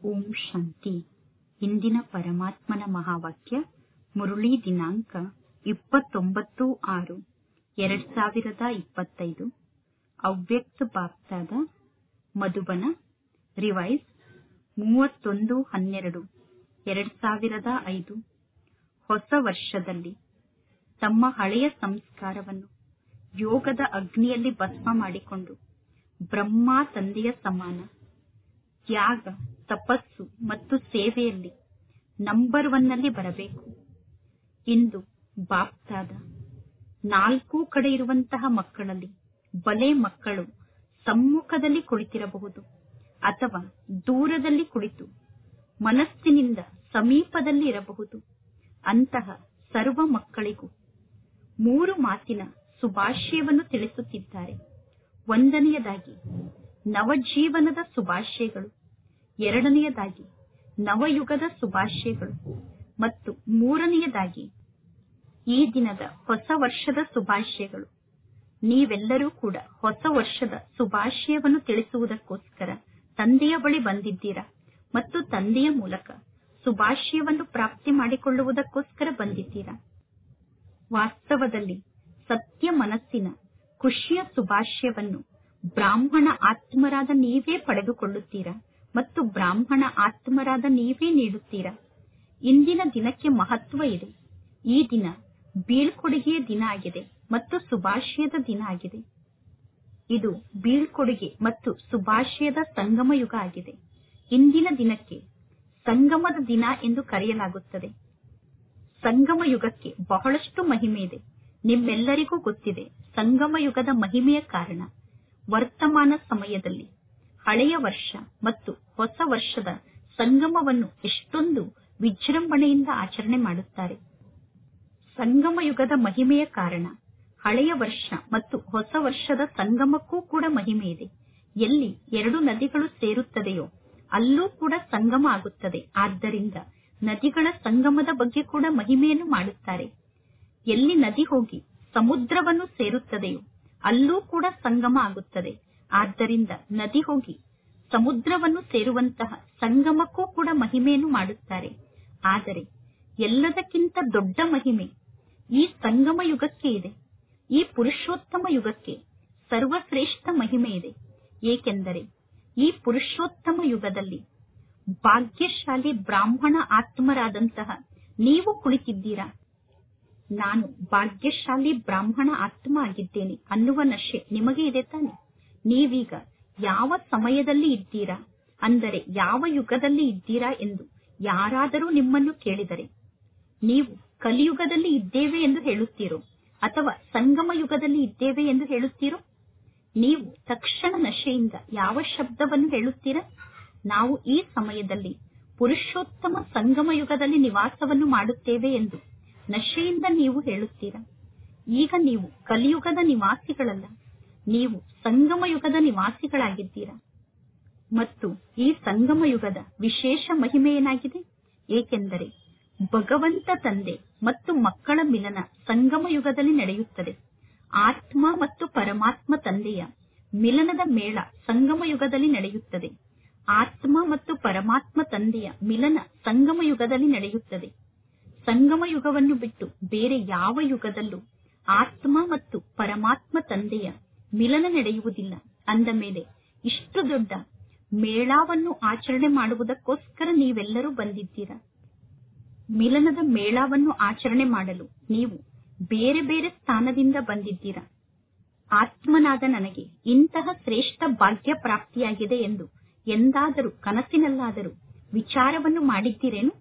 ಓಂ ಶಾಂತಿ ಇಂದಿನ ಪರಮಾತ್ಮನ ಮಹಾವಾಕ್ಯ ಮುರುಳಿ ದಿನಾಂಕ ಇಪ್ಪತ್ತೊಂಬತ್ತು ಆರು ಎರಡ್ ಸಾವಿರದ ಇಪ್ಪತ್ತೈದು ಅವ್ಯಕ್ತ ಬಾಪ್ತಾದ ಮಧುಬನ ರಿವೈಸ್ ಮೂವತ್ತೊಂದು ಹನ್ನೆರಡು ಎರಡ್ ಸಾವಿರದ ಐದು ಹೊಸ ವರ್ಷದಲ್ಲಿ ತಮ್ಮ ಹಳೆಯ ಸಂಸ್ಕಾರವನ್ನು ಯೋಗದ ಅಗ್ನಿಯಲ್ಲಿ ಭಸ್ಮ ಮಾಡಿಕೊಂಡು ಬ್ರಹ್ಮ ತಂದೆಯ ಸಮಾನ ತ್ಯಾಗ ತಪಸ್ಸು ಮತ್ತು ಸೇವೆಯಲ್ಲಿ ನಂಬರ್ ಒನ್ನಲ್ಲಿ ಬರಬೇಕು ಇಂದು ಬಾಪ್ತಾದ ನಾಲ್ಕೂ ಕಡೆ ಇರುವಂತಹ ಮಕ್ಕಳಲ್ಲಿ ಬಲೆ ಮಕ್ಕಳು ಸಮ್ಮುಖದಲ್ಲಿ ಕುಳಿತಿರಬಹುದು ಅಥವಾ ದೂರದಲ್ಲಿ ಕುಳಿತು ಮನಸ್ಸಿನಿಂದ ಸಮೀಪದಲ್ಲಿ ಇರಬಹುದು ಅಂತಹ ಸರ್ವ ಮಕ್ಕಳಿಗೂ ಮೂರು ಮಾತಿನ ಶುಭಾಶಯವನ್ನು ತಿಳಿಸುತ್ತಿದ್ದಾರೆ ಒಂದನೆಯದಾಗಿ ನವಜೀವನದ ಶುಭಾಶಯಗಳು ಎರಡನೆಯದಾಗಿ ನವಯುಗದ ಶುಭಾಶಯಗಳು ಮತ್ತು ಮೂರನೆಯದಾಗಿ ಈ ದಿನದ ಹೊಸ ವರ್ಷದ ಶುಭಾಶಯಗಳು ನೀವೆಲ್ಲರೂ ಕೂಡ ಹೊಸ ವರ್ಷದ ಶುಭಾಶಯವನ್ನು ತಿಳಿಸುವುದಕ್ಕೋಸ್ಕರ ತಂದೆಯ ಬಳಿ ಬಂದಿದ್ದೀರಾ ಮತ್ತು ತಂದೆಯ ಮೂಲಕ ಶುಭಾಶಯವನ್ನು ಪ್ರಾಪ್ತಿ ಮಾಡಿಕೊಳ್ಳುವುದಕ್ಕೋಸ್ಕರ ಬಂದಿದ್ದೀರಾ ವಾಸ್ತವದಲ್ಲಿ ಸತ್ಯ ಮನಸ್ಸಿನ ಖುಷಿಯ ಶುಭಾಶಯವನ್ನು ಬ್ರಾಹ್ಮಣ ಆತ್ಮರಾದ ನೀವೇ ಪಡೆದುಕೊಳ್ಳುತ್ತೀರಾ ಮತ್ತು ಬ್ರಾಹ್ಮಣ ಆತ್ಮರಾದ ನೀವೇ ನೀಡುತ್ತೀರಾ ಇಂದಿನ ದಿನಕ್ಕೆ ಮಹತ್ವ ಇದೆ ಈ ದಿನ ಬೀಳ್ಕೊಡುಗೆಯ ದಿನ ಆಗಿದೆ ಮತ್ತು ಶುಭಾಶಯದ ದಿನ ಆಗಿದೆ ಇದು ಬೀಳ್ಕೊಡುಗೆ ಮತ್ತು ಶುಭಾಶಯದ ಸಂಗಮ ಯುಗ ಆಗಿದೆ ಇಂದಿನ ದಿನಕ್ಕೆ ಸಂಗಮದ ದಿನ ಎಂದು ಕರೆಯಲಾಗುತ್ತದೆ ಸಂಗಮ ಯುಗಕ್ಕೆ ಬಹಳಷ್ಟು ಮಹಿಮೆ ಇದೆ ನಿಮ್ಮೆಲ್ಲರಿಗೂ ಗೊತ್ತಿದೆ ಸಂಗಮ ಯುಗದ ಮಹಿಮೆಯ ಕಾರಣ ವರ್ತಮಾನ ಸಮಯದಲ್ಲಿ ಹಳೆಯ ವರ್ಷ ಮತ್ತು ಹೊಸ ವರ್ಷದ ಸಂಗಮವನ್ನು ಎಷ್ಟೊಂದು ವಿಜೃಂಭಣೆಯಿಂದ ಆಚರಣೆ ಮಾಡುತ್ತಾರೆ ಸಂಗಮ ಯುಗದ ಮಹಿಮೆಯ ಕಾರಣ ಹಳೆಯ ವರ್ಷ ಮತ್ತು ಹೊಸ ವರ್ಷದ ಸಂಗಮಕ್ಕೂ ಕೂಡ ಮಹಿಮೆ ಇದೆ ಎಲ್ಲಿ ಎರಡು ನದಿಗಳು ಸೇರುತ್ತದೆಯೋ ಅಲ್ಲೂ ಕೂಡ ಸಂಗಮ ಆಗುತ್ತದೆ ಆದ್ದರಿಂದ ನದಿಗಳ ಸಂಗಮದ ಬಗ್ಗೆ ಕೂಡ ಮಹಿಮೆಯನ್ನು ಮಾಡುತ್ತಾರೆ ಎಲ್ಲಿ ನದಿ ಹೋಗಿ ಸಮುದ್ರವನ್ನು ಸೇರುತ್ತದೆಯೋ ಅಲ್ಲೂ ಕೂಡ ಸಂಗಮ ಆಗುತ್ತದೆ ಆದ್ದರಿಂದ ನದಿ ಹೋಗಿ ಸಮುದ್ರವನ್ನು ಸೇರುವಂತಹ ಸಂಗಮಕ್ಕೂ ಕೂಡ ಮಹಿಮೆಯನ್ನು ಮಾಡುತ್ತಾರೆ ಆದರೆ ಎಲ್ಲದಕ್ಕಿಂತ ದೊಡ್ಡ ಮಹಿಮೆ ಈ ಸಂಗಮ ಯುಗಕ್ಕೆ ಇದೆ ಈ ಪುರುಷೋತ್ತಮ ಯುಗಕ್ಕೆ ಸರ್ವಶ್ರೇಷ್ಠ ಮಹಿಮೆ ಇದೆ ಏಕೆಂದರೆ ಈ ಪುರುಷೋತ್ತಮ ಯುಗದಲ್ಲಿ ಭಾಗ್ಯಶಾಲಿ ಬ್ರಾಹ್ಮಣ ಆತ್ಮರಾದಂತಹ ನೀವು ಕುಳಿತಿದ್ದೀರಾ ನಾನು ಭಾಗ್ಯಶಾಲಿ ಬ್ರಾಹ್ಮಣ ಆತ್ಮ ಆಗಿದ್ದೇನೆ ಅನ್ನುವ ನಶೆ ನಿಮಗೆ ಇದೆ ತಾನೆ ನೀವೀಗ ಯಾವ ಸಮಯದಲ್ಲಿ ಇದ್ದೀರಾ ಅಂದರೆ ಯಾವ ಯುಗದಲ್ಲಿ ಇದ್ದೀರಾ ಎಂದು ಯಾರಾದರೂ ನಿಮ್ಮನ್ನು ಕೇಳಿದರೆ ನೀವು ಕಲಿಯುಗದಲ್ಲಿ ಇದ್ದೇವೆ ಎಂದು ಹೇಳುತ್ತೀರೋ ಅಥವಾ ಸಂಗಮ ಯುಗದಲ್ಲಿ ಇದ್ದೇವೆ ಎಂದು ಹೇಳುತ್ತೀರೋ ನೀವು ತಕ್ಷಣ ನಶೆಯಿಂದ ಯಾವ ಶಬ್ದವನ್ನು ಹೇಳುತ್ತೀರಾ ನಾವು ಈ ಸಮಯದಲ್ಲಿ ಪುರುಷೋತ್ತಮ ಸಂಗಮ ಯುಗದಲ್ಲಿ ನಿವಾಸವನ್ನು ಮಾಡುತ್ತೇವೆ ಎಂದು ನಶೆಯಿಂದ ನೀವು ಹೇಳುತ್ತೀರಾ ಈಗ ನೀವು ಕಲಿಯುಗದ ನಿವಾಸಿಗಳಲ್ಲ ನೀವು ಸಂಗಮ ಯುಗದ ನಿವಾಸಿಗಳಾಗಿದ್ದೀರಾ ಮತ್ತು ಈ ಸಂಗಮ ಯುಗದ ವಿಶೇಷ ಮಹಿಮೆ ಏನಾಗಿದೆ ಏಕೆಂದರೆ ಭಗವಂತ ತಂದೆ ಮತ್ತು ಮಕ್ಕಳ ಮಿಲನ ಸಂಗಮ ಯುಗದಲ್ಲಿ ನಡೆಯುತ್ತದೆ ಆತ್ಮ ಮತ್ತು ಪರಮಾತ್ಮ ತಂದೆಯ ಮಿಲನದ ಮೇಳ ಸಂಗಮ ಯುಗದಲ್ಲಿ ನಡೆಯುತ್ತದೆ ಆತ್ಮ ಮತ್ತು ಪರಮಾತ್ಮ ತಂದೆಯ ಮಿಲನ ಸಂಗಮ ಯುಗದಲ್ಲಿ ನಡೆಯುತ್ತದೆ ಸಂಗಮ ಯುಗವನ್ನು ಬಿಟ್ಟು ಬೇರೆ ಯಾವ ಯುಗದಲ್ಲೂ ಆತ್ಮ ಮತ್ತು ಪರಮಾತ್ಮ ತಂದೆಯ ಮಿಲನ ನಡೆಯುವುದಿಲ್ಲ ಅಂದ ಮೇಲೆ ಇಷ್ಟು ದೊಡ್ಡ ಮೇಳಾವನ್ನು ಆಚರಣೆ ಮಾಡುವುದಕ್ಕೋಸ್ಕರ ನೀವೆಲ್ಲರೂ ಬಂದಿದ್ದೀರಾ ಮಿಲನದ ಮೇಳಾವನ್ನು ಆಚರಣೆ ಮಾಡಲು ನೀವು ಬೇರೆ ಬೇರೆ ಸ್ಥಾನದಿಂದ ಬಂದಿದ್ದೀರಾ ಆತ್ಮನಾದ ನನಗೆ ಇಂತಹ ಶ್ರೇಷ್ಠ ಭಾಗ್ಯ ಪ್ರಾಪ್ತಿಯಾಗಿದೆ ಎಂದು ಎಂದಾದರೂ ಕನಸಿನಲ್ಲಾದರೂ ವಿಚಾರವನ್ನು ಮಾಡಿದ್ದೀರೇನು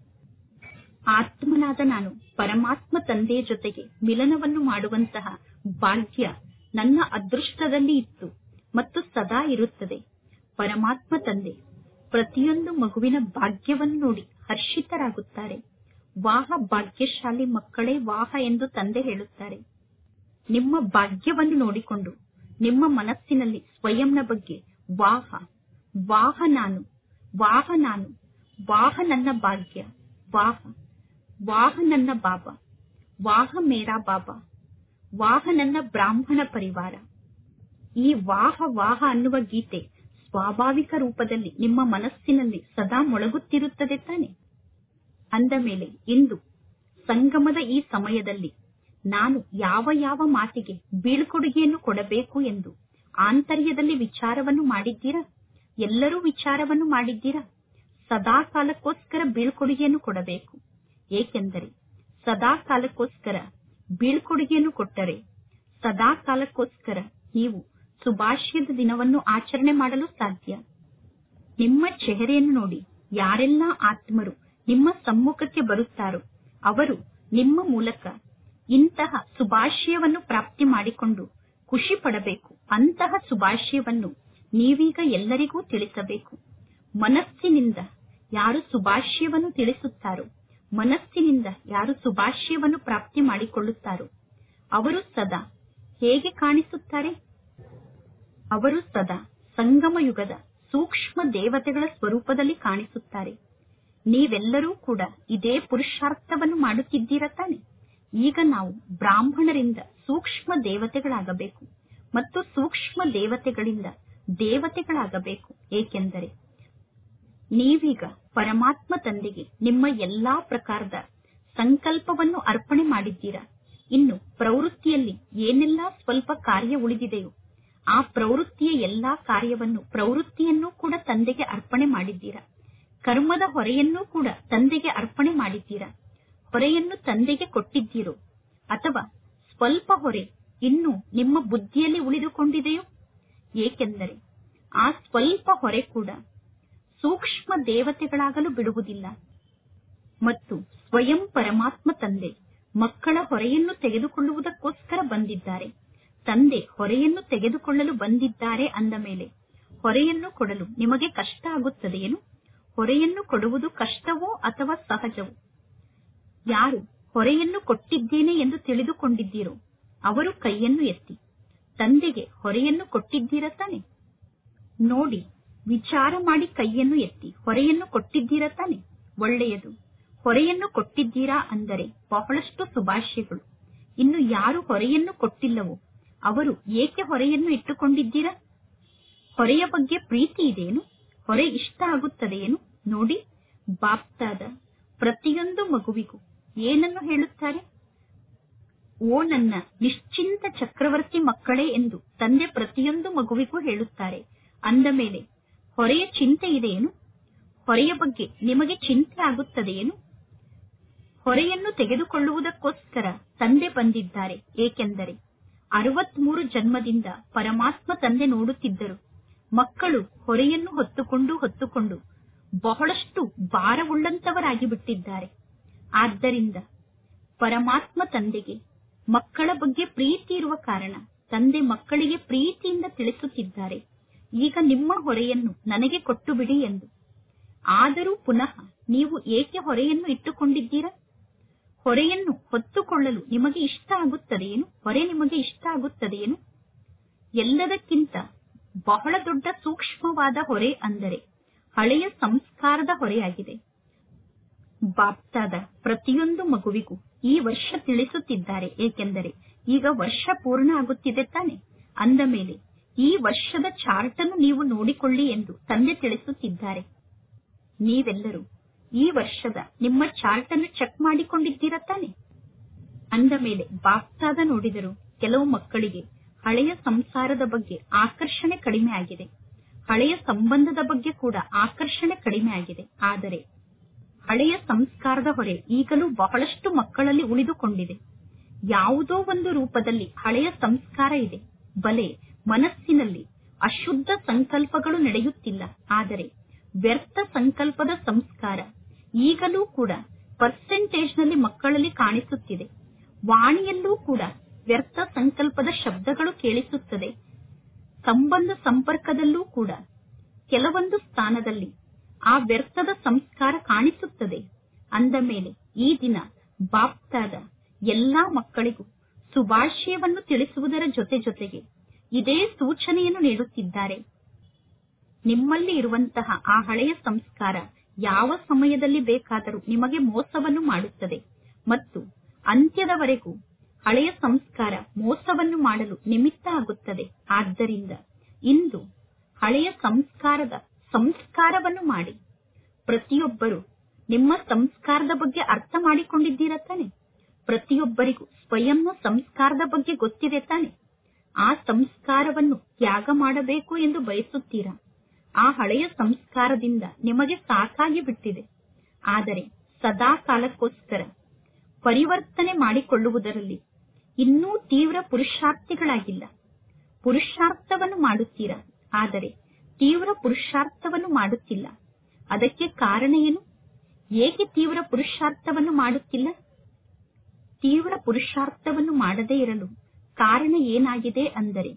ಆತ್ಮನಾದ ನಾನು ಪರಮಾತ್ಮ ತಂದೆಯ ಜೊತೆಗೆ ಮಿಲನವನ್ನು ಮಾಡುವಂತಹ ಭಾಗ್ಯ ನನ್ನ ಅದೃಷ್ಟದಲ್ಲಿ ಇತ್ತು ಮತ್ತು ಸದಾ ಇರುತ್ತದೆ ಪರಮಾತ್ಮ ತಂದೆ ಪ್ರತಿಯೊಂದು ಮಗುವಿನ ಭಾಗ್ಯವನ್ನು ನೋಡಿ ಹರ್ಷಿತರಾಗುತ್ತಾರೆ ವಾಹ ಭಾಗ್ಯಶಾಲಿ ಮಕ್ಕಳೇ ವಾಹ ಎಂದು ತಂದೆ ಹೇಳುತ್ತಾರೆ ನಿಮ್ಮ ಭಾಗ್ಯವನ್ನು ನೋಡಿಕೊಂಡು ನಿಮ್ಮ ಮನಸ್ಸಿನಲ್ಲಿ ಸ್ವಯಂನ ಬಗ್ಗೆ ವಾಹ ವಾಹ ನಾನು ವಾಹ ನಾನು ವಾಹ ನನ್ನ ಭಾಗ್ಯ ವಾಹ ವಾಹ ನನ್ನ ಬಾಬಾ ವಾಹ ಮೇರಾ ಬಾಬಾ ವಾಹ ನನ್ನ ಬ್ರಾಹ್ಮಣ ಪರಿವಾರ ಈ ವಾಹ ವಾಹ ಅನ್ನುವ ಗೀತೆ ಸ್ವಾಭಾವಿಕ ರೂಪದಲ್ಲಿ ನಿಮ್ಮ ಮನಸ್ಸಿನಲ್ಲಿ ಸದಾ ಮೊಳಗುತ್ತಿರುತ್ತದೆ ತಾನೆ ಅಂದ ಮೇಲೆ ಇಂದು ಸಂಗಮದ ಈ ಸಮಯದಲ್ಲಿ ನಾನು ಯಾವ ಯಾವ ಮಾತಿಗೆ ಬೀಳ್ಕೊಡುಗೆಯನ್ನು ಕೊಡಬೇಕು ಎಂದು ಆಂತರ್ಯದಲ್ಲಿ ವಿಚಾರವನ್ನು ಮಾಡಿದ್ದೀರಾ ಎಲ್ಲರೂ ವಿಚಾರವನ್ನು ಮಾಡಿದ್ದೀರಾ ಸದಾ ಕಾಲಕ್ಕೋಸ್ಕರ ಬೀಳ್ಕೊಡುಗೆಯನ್ನು ಕೊಡಬೇಕು ಏಕೆಂದರೆ ಸದಾ ಕಾಲಕ್ಕೋಸ್ಕರ ಬೀಳ್ಕೊಡುಗೆಯನ್ನು ಕೊಟ್ಟರೆ ಸದಾ ಕಾಲಕ್ಕೋಸ್ಕರ ನೀವು ಸುಭಾಷ್ಯದ ದಿನವನ್ನು ಆಚರಣೆ ಮಾಡಲು ಸಾಧ್ಯ ನಿಮ್ಮ ಚೆಹರೆಯನ್ನು ನೋಡಿ ಯಾರೆಲ್ಲಾ ಆತ್ಮರು ನಿಮ್ಮ ಸಮ್ಮುಖಕ್ಕೆ ಬರುತ್ತಾರೋ ಅವರು ನಿಮ್ಮ ಮೂಲಕ ಇಂತಹ ಸುಭಾಷ್ಯವನ್ನು ಪ್ರಾಪ್ತಿ ಮಾಡಿಕೊಂಡು ಖುಷಿ ಪಡಬೇಕು ಅಂತಹ ಸುಭಾಷ್ಯವನ್ನು ನೀವೀಗ ಎಲ್ಲರಿಗೂ ತಿಳಿಸಬೇಕು ಮನಸ್ಸಿನಿಂದ ಯಾರು ಸುಭಾಷ್ಯವನ್ನು ತಿಳಿಸುತ್ತಾರೋ ಮನಸ್ಸಿನಿಂದ ಯಾರು ಸುಭಾಷ್ಯವನ್ನು ಪ್ರಾಪ್ತಿ ಮಾಡಿಕೊಳ್ಳುತ್ತಾರೋ ಅವರು ಸದಾ ಹೇಗೆ ಕಾಣಿಸುತ್ತಾರೆ ಅವರು ಸದಾ ಸಂಗಮ ಯುಗದ ಸೂಕ್ಷ್ಮ ದೇವತೆಗಳ ಸ್ವರೂಪದಲ್ಲಿ ಕಾಣಿಸುತ್ತಾರೆ ನೀವೆಲ್ಲರೂ ಕೂಡ ಇದೇ ಪುರುಷಾರ್ಥವನ್ನು ಮಾಡುತ್ತಿದ್ದೀರ ತಾನೆ ಈಗ ನಾವು ಬ್ರಾಹ್ಮಣರಿಂದ ಸೂಕ್ಷ್ಮ ದೇವತೆಗಳಾಗಬೇಕು ಮತ್ತು ಸೂಕ್ಷ್ಮ ದೇವತೆಗಳಿಂದ ದೇವತೆಗಳಾಗಬೇಕು ಏಕೆಂದರೆ ನೀವೀಗ ಪರಮಾತ್ಮ ತಂದೆಗೆ ನಿಮ್ಮ ಎಲ್ಲಾ ಪ್ರಕಾರದ ಸಂಕಲ್ಪವನ್ನು ಅರ್ಪಣೆ ಮಾಡಿದ್ದೀರಾ ಇನ್ನು ಪ್ರವೃತ್ತಿಯಲ್ಲಿ ಏನೆಲ್ಲಾ ಸ್ವಲ್ಪ ಕಾರ್ಯ ಉಳಿದಿದೆಯೋ ಆ ಪ್ರವೃತ್ತಿಯ ಎಲ್ಲಾ ಕಾರ್ಯವನ್ನು ಪ್ರವೃತ್ತಿಯನ್ನೂ ಕೂಡ ತಂದೆಗೆ ಅರ್ಪಣೆ ಮಾಡಿದ್ದೀರಾ ಕರ್ಮದ ಹೊರೆಯನ್ನೂ ಕೂಡ ತಂದೆಗೆ ಅರ್ಪಣೆ ಮಾಡಿದ್ದೀರಾ ಹೊರೆಯನ್ನು ತಂದೆಗೆ ಕೊಟ್ಟಿದ್ದೀರೋ ಅಥವಾ ಸ್ವಲ್ಪ ಹೊರೆ ಇನ್ನು ನಿಮ್ಮ ಬುದ್ಧಿಯಲ್ಲಿ ಉಳಿದುಕೊಂಡಿದೆಯೋ ಏಕೆಂದರೆ ಆ ಸ್ವಲ್ಪ ಹೊರೆ ಕೂಡ ಸೂಕ್ಷ್ಮ ದೇವತೆಗಳಾಗಲು ಬಿಡುವುದಿಲ್ಲ ಮತ್ತು ಸ್ವಯಂ ಪರಮಾತ್ಮ ತಂದೆ ಮಕ್ಕಳ ಹೊರೆಯನ್ನು ತೆಗೆದುಕೊಳ್ಳುವುದಕ್ಕೋಸ್ಕರ ಬಂದಿದ್ದಾರೆ ತಂದೆ ಹೊರೆಯನ್ನು ತೆಗೆದುಕೊಳ್ಳಲು ಬಂದಿದ್ದಾರೆ ಅಂದ ಮೇಲೆ ಹೊರೆಯನ್ನು ಕೊಡಲು ನಿಮಗೆ ಕಷ್ಟ ಆಗುತ್ತದೆಯೇನು ಹೊರೆಯನ್ನು ಕೊಡುವುದು ಕಷ್ಟವೋ ಅಥವಾ ಸಹಜವೋ ಯಾರು ಹೊರೆಯನ್ನು ಕೊಟ್ಟಿದ್ದೇನೆ ಎಂದು ತಿಳಿದುಕೊಂಡಿದ್ದೀರೋ ಅವರು ಕೈಯನ್ನು ಎತ್ತಿ ತಂದೆಗೆ ಹೊರೆಯನ್ನು ಕೊಟ್ಟಿದ್ದೀರ ತಾನೆ ನೋಡಿ ವಿಚಾರ ಮಾಡಿ ಕೈಯನ್ನು ಎತ್ತಿ ಹೊರೆಯನ್ನು ಕೊಟ್ಟಿದ್ದೀರ ತಾನೆ ಒಳ್ಳೆಯದು ಹೊರೆಯನ್ನು ಕೊಟ್ಟಿದ್ದೀರಾ ಅಂದರೆ ಬಹಳಷ್ಟು ಶುಭಾಶಯಗಳು ಇನ್ನು ಯಾರು ಹೊರೆಯನ್ನು ಕೊಟ್ಟಿಲ್ಲವೋ ಅವರು ಏಕೆ ಹೊರೆಯನ್ನು ಇಟ್ಟುಕೊಂಡಿದ್ದೀರಾ ಹೊರೆಯ ಬಗ್ಗೆ ಪ್ರೀತಿ ಇದೆಯೇನು ಹೊರೆ ಇಷ್ಟ ಆಗುತ್ತದೆಯೇನು ನೋಡಿ ಬಾಪ್ತಾದ ಪ್ರತಿಯೊಂದು ಮಗುವಿಗೂ ಏನನ್ನು ಹೇಳುತ್ತಾರೆ ಓ ನನ್ನ ನಿಶ್ಚಿಂತ ಚಕ್ರವರ್ತಿ ಮಕ್ಕಳೇ ಎಂದು ತಂದೆ ಪ್ರತಿಯೊಂದು ಮಗುವಿಗೂ ಹೇಳುತ್ತಾರೆ ಅಂದ ಮೇಲೆ ಹೊರೆಯ ಚಿಂತೆ ಇದೆಯೇನು ಹೊರೆಯ ಬಗ್ಗೆ ನಿಮಗೆ ಚಿಂತೆ ಆಗುತ್ತದೆಯೇನು ಹೊರೆಯನ್ನು ತೆಗೆದುಕೊಳ್ಳುವುದಕ್ಕೋಸ್ಕರ ತಂದೆ ಬಂದಿದ್ದಾರೆ ಏಕೆಂದರೆ ಅರವತ್ಮೂರು ಜನ್ಮದಿಂದ ಪರಮಾತ್ಮ ತಂದೆ ನೋಡುತ್ತಿದ್ದರು ಮಕ್ಕಳು ಹೊರೆಯನ್ನು ಹೊತ್ತುಕೊಂಡು ಹೊತ್ತುಕೊಂಡು ಬಹಳಷ್ಟು ಭಾರವುಳ್ಳಂತವರಾಗಿ ಬಿಟ್ಟಿದ್ದಾರೆ ಆದ್ದರಿಂದ ಪರಮಾತ್ಮ ತಂದೆಗೆ ಮಕ್ಕಳ ಬಗ್ಗೆ ಪ್ರೀತಿ ಇರುವ ಕಾರಣ ತಂದೆ ಮಕ್ಕಳಿಗೆ ಪ್ರೀತಿಯಿಂದ ತಿಳಿಸುತ್ತಿದ್ದಾರೆ ಈಗ ನಿಮ್ಮ ಹೊರೆಯನ್ನು ನನಗೆ ಕೊಟ್ಟು ಬಿಡಿ ಎಂದು ಆದರೂ ಪುನಃ ನೀವು ಏಕೆ ಹೊರೆಯನ್ನು ಇಟ್ಟುಕೊಂಡಿದ್ದೀರಾ ಹೊರೆಯನ್ನು ಹೊತ್ತುಕೊಳ್ಳಲು ನಿಮಗೆ ಇಷ್ಟ ಆಗುತ್ತದೆಯೇನು ಹೊರೆ ನಿಮಗೆ ಇಷ್ಟ ಆಗುತ್ತದೆಯೇನು ಎಲ್ಲದಕ್ಕಿಂತ ಬಹಳ ದೊಡ್ಡ ಸೂಕ್ಷ್ಮವಾದ ಹೊರೆ ಅಂದರೆ ಹಳೆಯ ಸಂಸ್ಕಾರದ ಹೊರೆಯಾಗಿದೆ ಬಾಪ್ತಾದ ಪ್ರತಿಯೊಂದು ಮಗುವಿಗೂ ಈ ವರ್ಷ ತಿಳಿಸುತ್ತಿದ್ದಾರೆ ಏಕೆಂದರೆ ಈಗ ವರ್ಷ ಪೂರ್ಣ ಆಗುತ್ತಿದೆ ತಾನೆ ಅಂದ ಮೇಲೆ ಈ ವರ್ಷದ ಚಾರ್ಟ್ ಅನ್ನು ನೀವು ನೋಡಿಕೊಳ್ಳಿ ಎಂದು ತಂದೆ ತಿಳಿಸುತ್ತಿದ್ದಾರೆ ನೀವೆಲ್ಲರೂ ಈ ವರ್ಷದ ನಿಮ್ಮ ಚಾರ್ಟ್ ಅನ್ನು ಚೆಕ್ ಮಾಡಿಕೊಂಡಿದ್ದೀರಾ ತಾನೆ ಅಂದ ಮೇಲೆ ಬಾಪ್ತಾದ ನೋಡಿದರು ಕೆಲವು ಮಕ್ಕಳಿಗೆ ಹಳೆಯ ಸಂಸಾರದ ಬಗ್ಗೆ ಆಕರ್ಷಣೆ ಕಡಿಮೆ ಆಗಿದೆ ಹಳೆಯ ಸಂಬಂಧದ ಬಗ್ಗೆ ಕೂಡ ಆಕರ್ಷಣೆ ಕಡಿಮೆ ಆಗಿದೆ ಆದರೆ ಹಳೆಯ ಸಂಸ್ಕಾರದ ಹೊರೆ ಈಗಲೂ ಬಹಳಷ್ಟು ಮಕ್ಕಳಲ್ಲಿ ಉಳಿದುಕೊಂಡಿದೆ ಯಾವುದೋ ಒಂದು ರೂಪದಲ್ಲಿ ಹಳೆಯ ಸಂಸ್ಕಾರ ಇದೆ ಬಲೆ ಮನಸ್ಸಿನಲ್ಲಿ ಅಶುದ್ಧ ಸಂಕಲ್ಪಗಳು ನಡೆಯುತ್ತಿಲ್ಲ ಆದರೆ ವ್ಯರ್ಥ ಸಂಕಲ್ಪದ ಸಂಸ್ಕಾರ ಈಗಲೂ ಕೂಡ ಪರ್ಸೆಂಟೇಜ್ ನಲ್ಲಿ ಮಕ್ಕಳಲ್ಲಿ ಕಾಣಿಸುತ್ತಿದೆ ವಾಣಿಯಲ್ಲೂ ಕೂಡ ವ್ಯರ್ಥ ಸಂಕಲ್ಪದ ಶಬ್ದಗಳು ಕೇಳಿಸುತ್ತದೆ ಸಂಬಂಧ ಸಂಪರ್ಕದಲ್ಲೂ ಕೂಡ ಕೆಲವೊಂದು ಸ್ಥಾನದಲ್ಲಿ ಆ ವ್ಯರ್ಥದ ಸಂಸ್ಕಾರ ಕಾಣಿಸುತ್ತದೆ ಅಂದ ಮೇಲೆ ಈ ದಿನ ಬಾಪ್ತಾದ ಎಲ್ಲಾ ಮಕ್ಕಳಿಗೂ ಶುಭಾಶಯವನ್ನು ತಿಳಿಸುವುದರ ಜೊತೆ ಜೊತೆಗೆ ಇದೇ ಸೂಚನೆಯನ್ನು ನೀಡುತ್ತಿದ್ದಾರೆ ನಿಮ್ಮಲ್ಲಿ ಇರುವಂತಹ ಆ ಹಳೆಯ ಸಂಸ್ಕಾರ ಯಾವ ಸಮಯದಲ್ಲಿ ಬೇಕಾದರೂ ನಿಮಗೆ ಮೋಸವನ್ನು ಮಾಡುತ್ತದೆ ಮತ್ತು ಅಂತ್ಯದವರೆಗೂ ಹಳೆಯ ಸಂಸ್ಕಾರ ಮೋಸವನ್ನು ಮಾಡಲು ನಿಮಿತ್ತ ಆಗುತ್ತದೆ ಆದ್ದರಿಂದ ಇಂದು ಹಳೆಯ ಸಂಸ್ಕಾರದ ಸಂಸ್ಕಾರವನ್ನು ಮಾಡಿ ಪ್ರತಿಯೊಬ್ಬರು ನಿಮ್ಮ ಸಂಸ್ಕಾರದ ಬಗ್ಗೆ ಅರ್ಥ ಮಾಡಿಕೊಂಡಿದ್ದೀರ ತಾನೆ ಪ್ರತಿಯೊಬ್ಬರಿಗೂ ಸ್ವಯಂನ ಸಂಸ್ಕಾರದ ಬಗ್ಗೆ ಗೊತ್ತಿದೆ ತಾನೆ ಆ ಸಂಸ್ಕಾರವನ್ನು ತ್ಯಾಗ ಮಾಡಬೇಕು ಎಂದು ಬಯಸುತ್ತೀರಾ ಆ ಹಳೆಯ ಸಂಸ್ಕಾರದಿಂದ ನಿಮಗೆ ಸಾಕಾಗಿ ಬಿಟ್ಟಿದೆ ಆದರೆ ಸದಾ ಕಾಲಕ್ಕೋಸ್ಕರ ಪರಿವರ್ತನೆ ಮಾಡಿಕೊಳ್ಳುವುದರಲ್ಲಿ ಇನ್ನೂ ತೀವ್ರ ಪುರುಷಾರ್ಥಿಗಳಾಗಿಲ್ಲ ಪುರುಷಾರ್ಥವನ್ನು ಮಾಡುತ್ತೀರಾ ಆದರೆ ತೀವ್ರ ಪುರುಷಾರ್ಥವನ್ನು ಮಾಡುತ್ತಿಲ್ಲ ಅದಕ್ಕೆ ಕಾರಣ ಏನು ಏಕೆ ತೀವ್ರ ಪುರುಷಾರ್ಥವನ್ನು ಮಾಡುತ್ತಿಲ್ಲ ತೀವ್ರ ಪುರುಷಾರ್ಥವನ್ನು ಮಾಡದೇ ಇರಲು ಕಾರಣ ಏನಾಗಿದೆ ಅಂದರೆ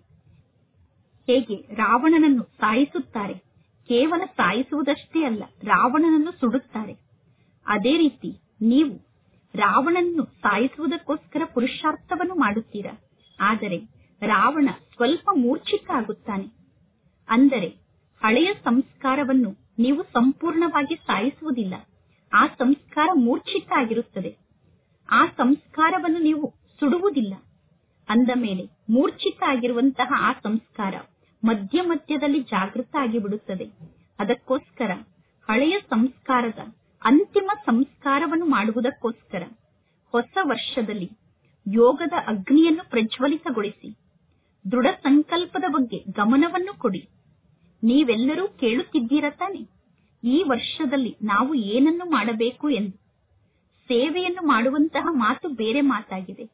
ಹೇಗೆ ರಾವಣನನ್ನು ಸಾಯಿಸುತ್ತಾರೆ ಕೇವಲ ಸಾಯಿಸುವುದಷ್ಟೇ ಅಲ್ಲ ರಾವಣನನ್ನು ಸುಡುತ್ತಾರೆ ಅದೇ ರೀತಿ ನೀವು ರಾವಣನನ್ನು ಸಾಯಿಸುವುದಕ್ಕೋಸ್ಕರ ಪುರುಷಾರ್ಥವನ್ನು ಮಾಡುತ್ತೀರಾ ಆದರೆ ರಾವಣ ಸ್ವಲ್ಪ ಮೂರ್ಛಿತ ಆಗುತ್ತಾನೆ ಅಂದರೆ ಹಳೆಯ ಸಂಸ್ಕಾರವನ್ನು ನೀವು ಸಂಪೂರ್ಣವಾಗಿ ಸಾಯಿಸುವುದಿಲ್ಲ ಆ ಸಂಸ್ಕಾರ ಮೂರ್ಛಿತ ಆಗಿರುತ್ತದೆ ಆ ಸಂಸ್ಕಾರವನ್ನು ನೀವು ಸುಡುವುದಿಲ್ಲ ಅಂದ ಮೇಲೆ ಮೂರ್ಛಿತ ಆಗಿರುವಂತಹ ಆ ಸಂಸ್ಕಾರ ಮಧ್ಯ ಮಧ್ಯದಲ್ಲಿ ಜಾಗೃತ ಆಗಿಬಿಡುತ್ತದೆ ಅದಕ್ಕೋಸ್ಕರ ಹಳೆಯ ಸಂಸ್ಕಾರದ ಅಂತಿಮ ಸಂಸ್ಕಾರವನ್ನು ಮಾಡುವುದಕ್ಕೋಸ್ಕರ ಹೊಸ ವರ್ಷದಲ್ಲಿ ಯೋಗದ ಅಗ್ನಿಯನ್ನು ಪ್ರಜ್ವಲಿತಗೊಳಿಸಿ ದೃಢ ಸಂಕಲ್ಪದ ಬಗ್ಗೆ ಗಮನವನ್ನು ಕೊಡಿ ನೀವೆಲ್ಲರೂ ಕೇಳುತ್ತಿದ್ದೀರ ತಾನೆ ಈ ವರ್ಷದಲ್ಲಿ ನಾವು ಏನನ್ನು ಮಾಡಬೇಕು ಎಂದು ಸೇವೆಯನ್ನು ಮಾಡುವಂತಹ ಮಾತು ಬೇರೆ ಮಾತಾಗಿದೆ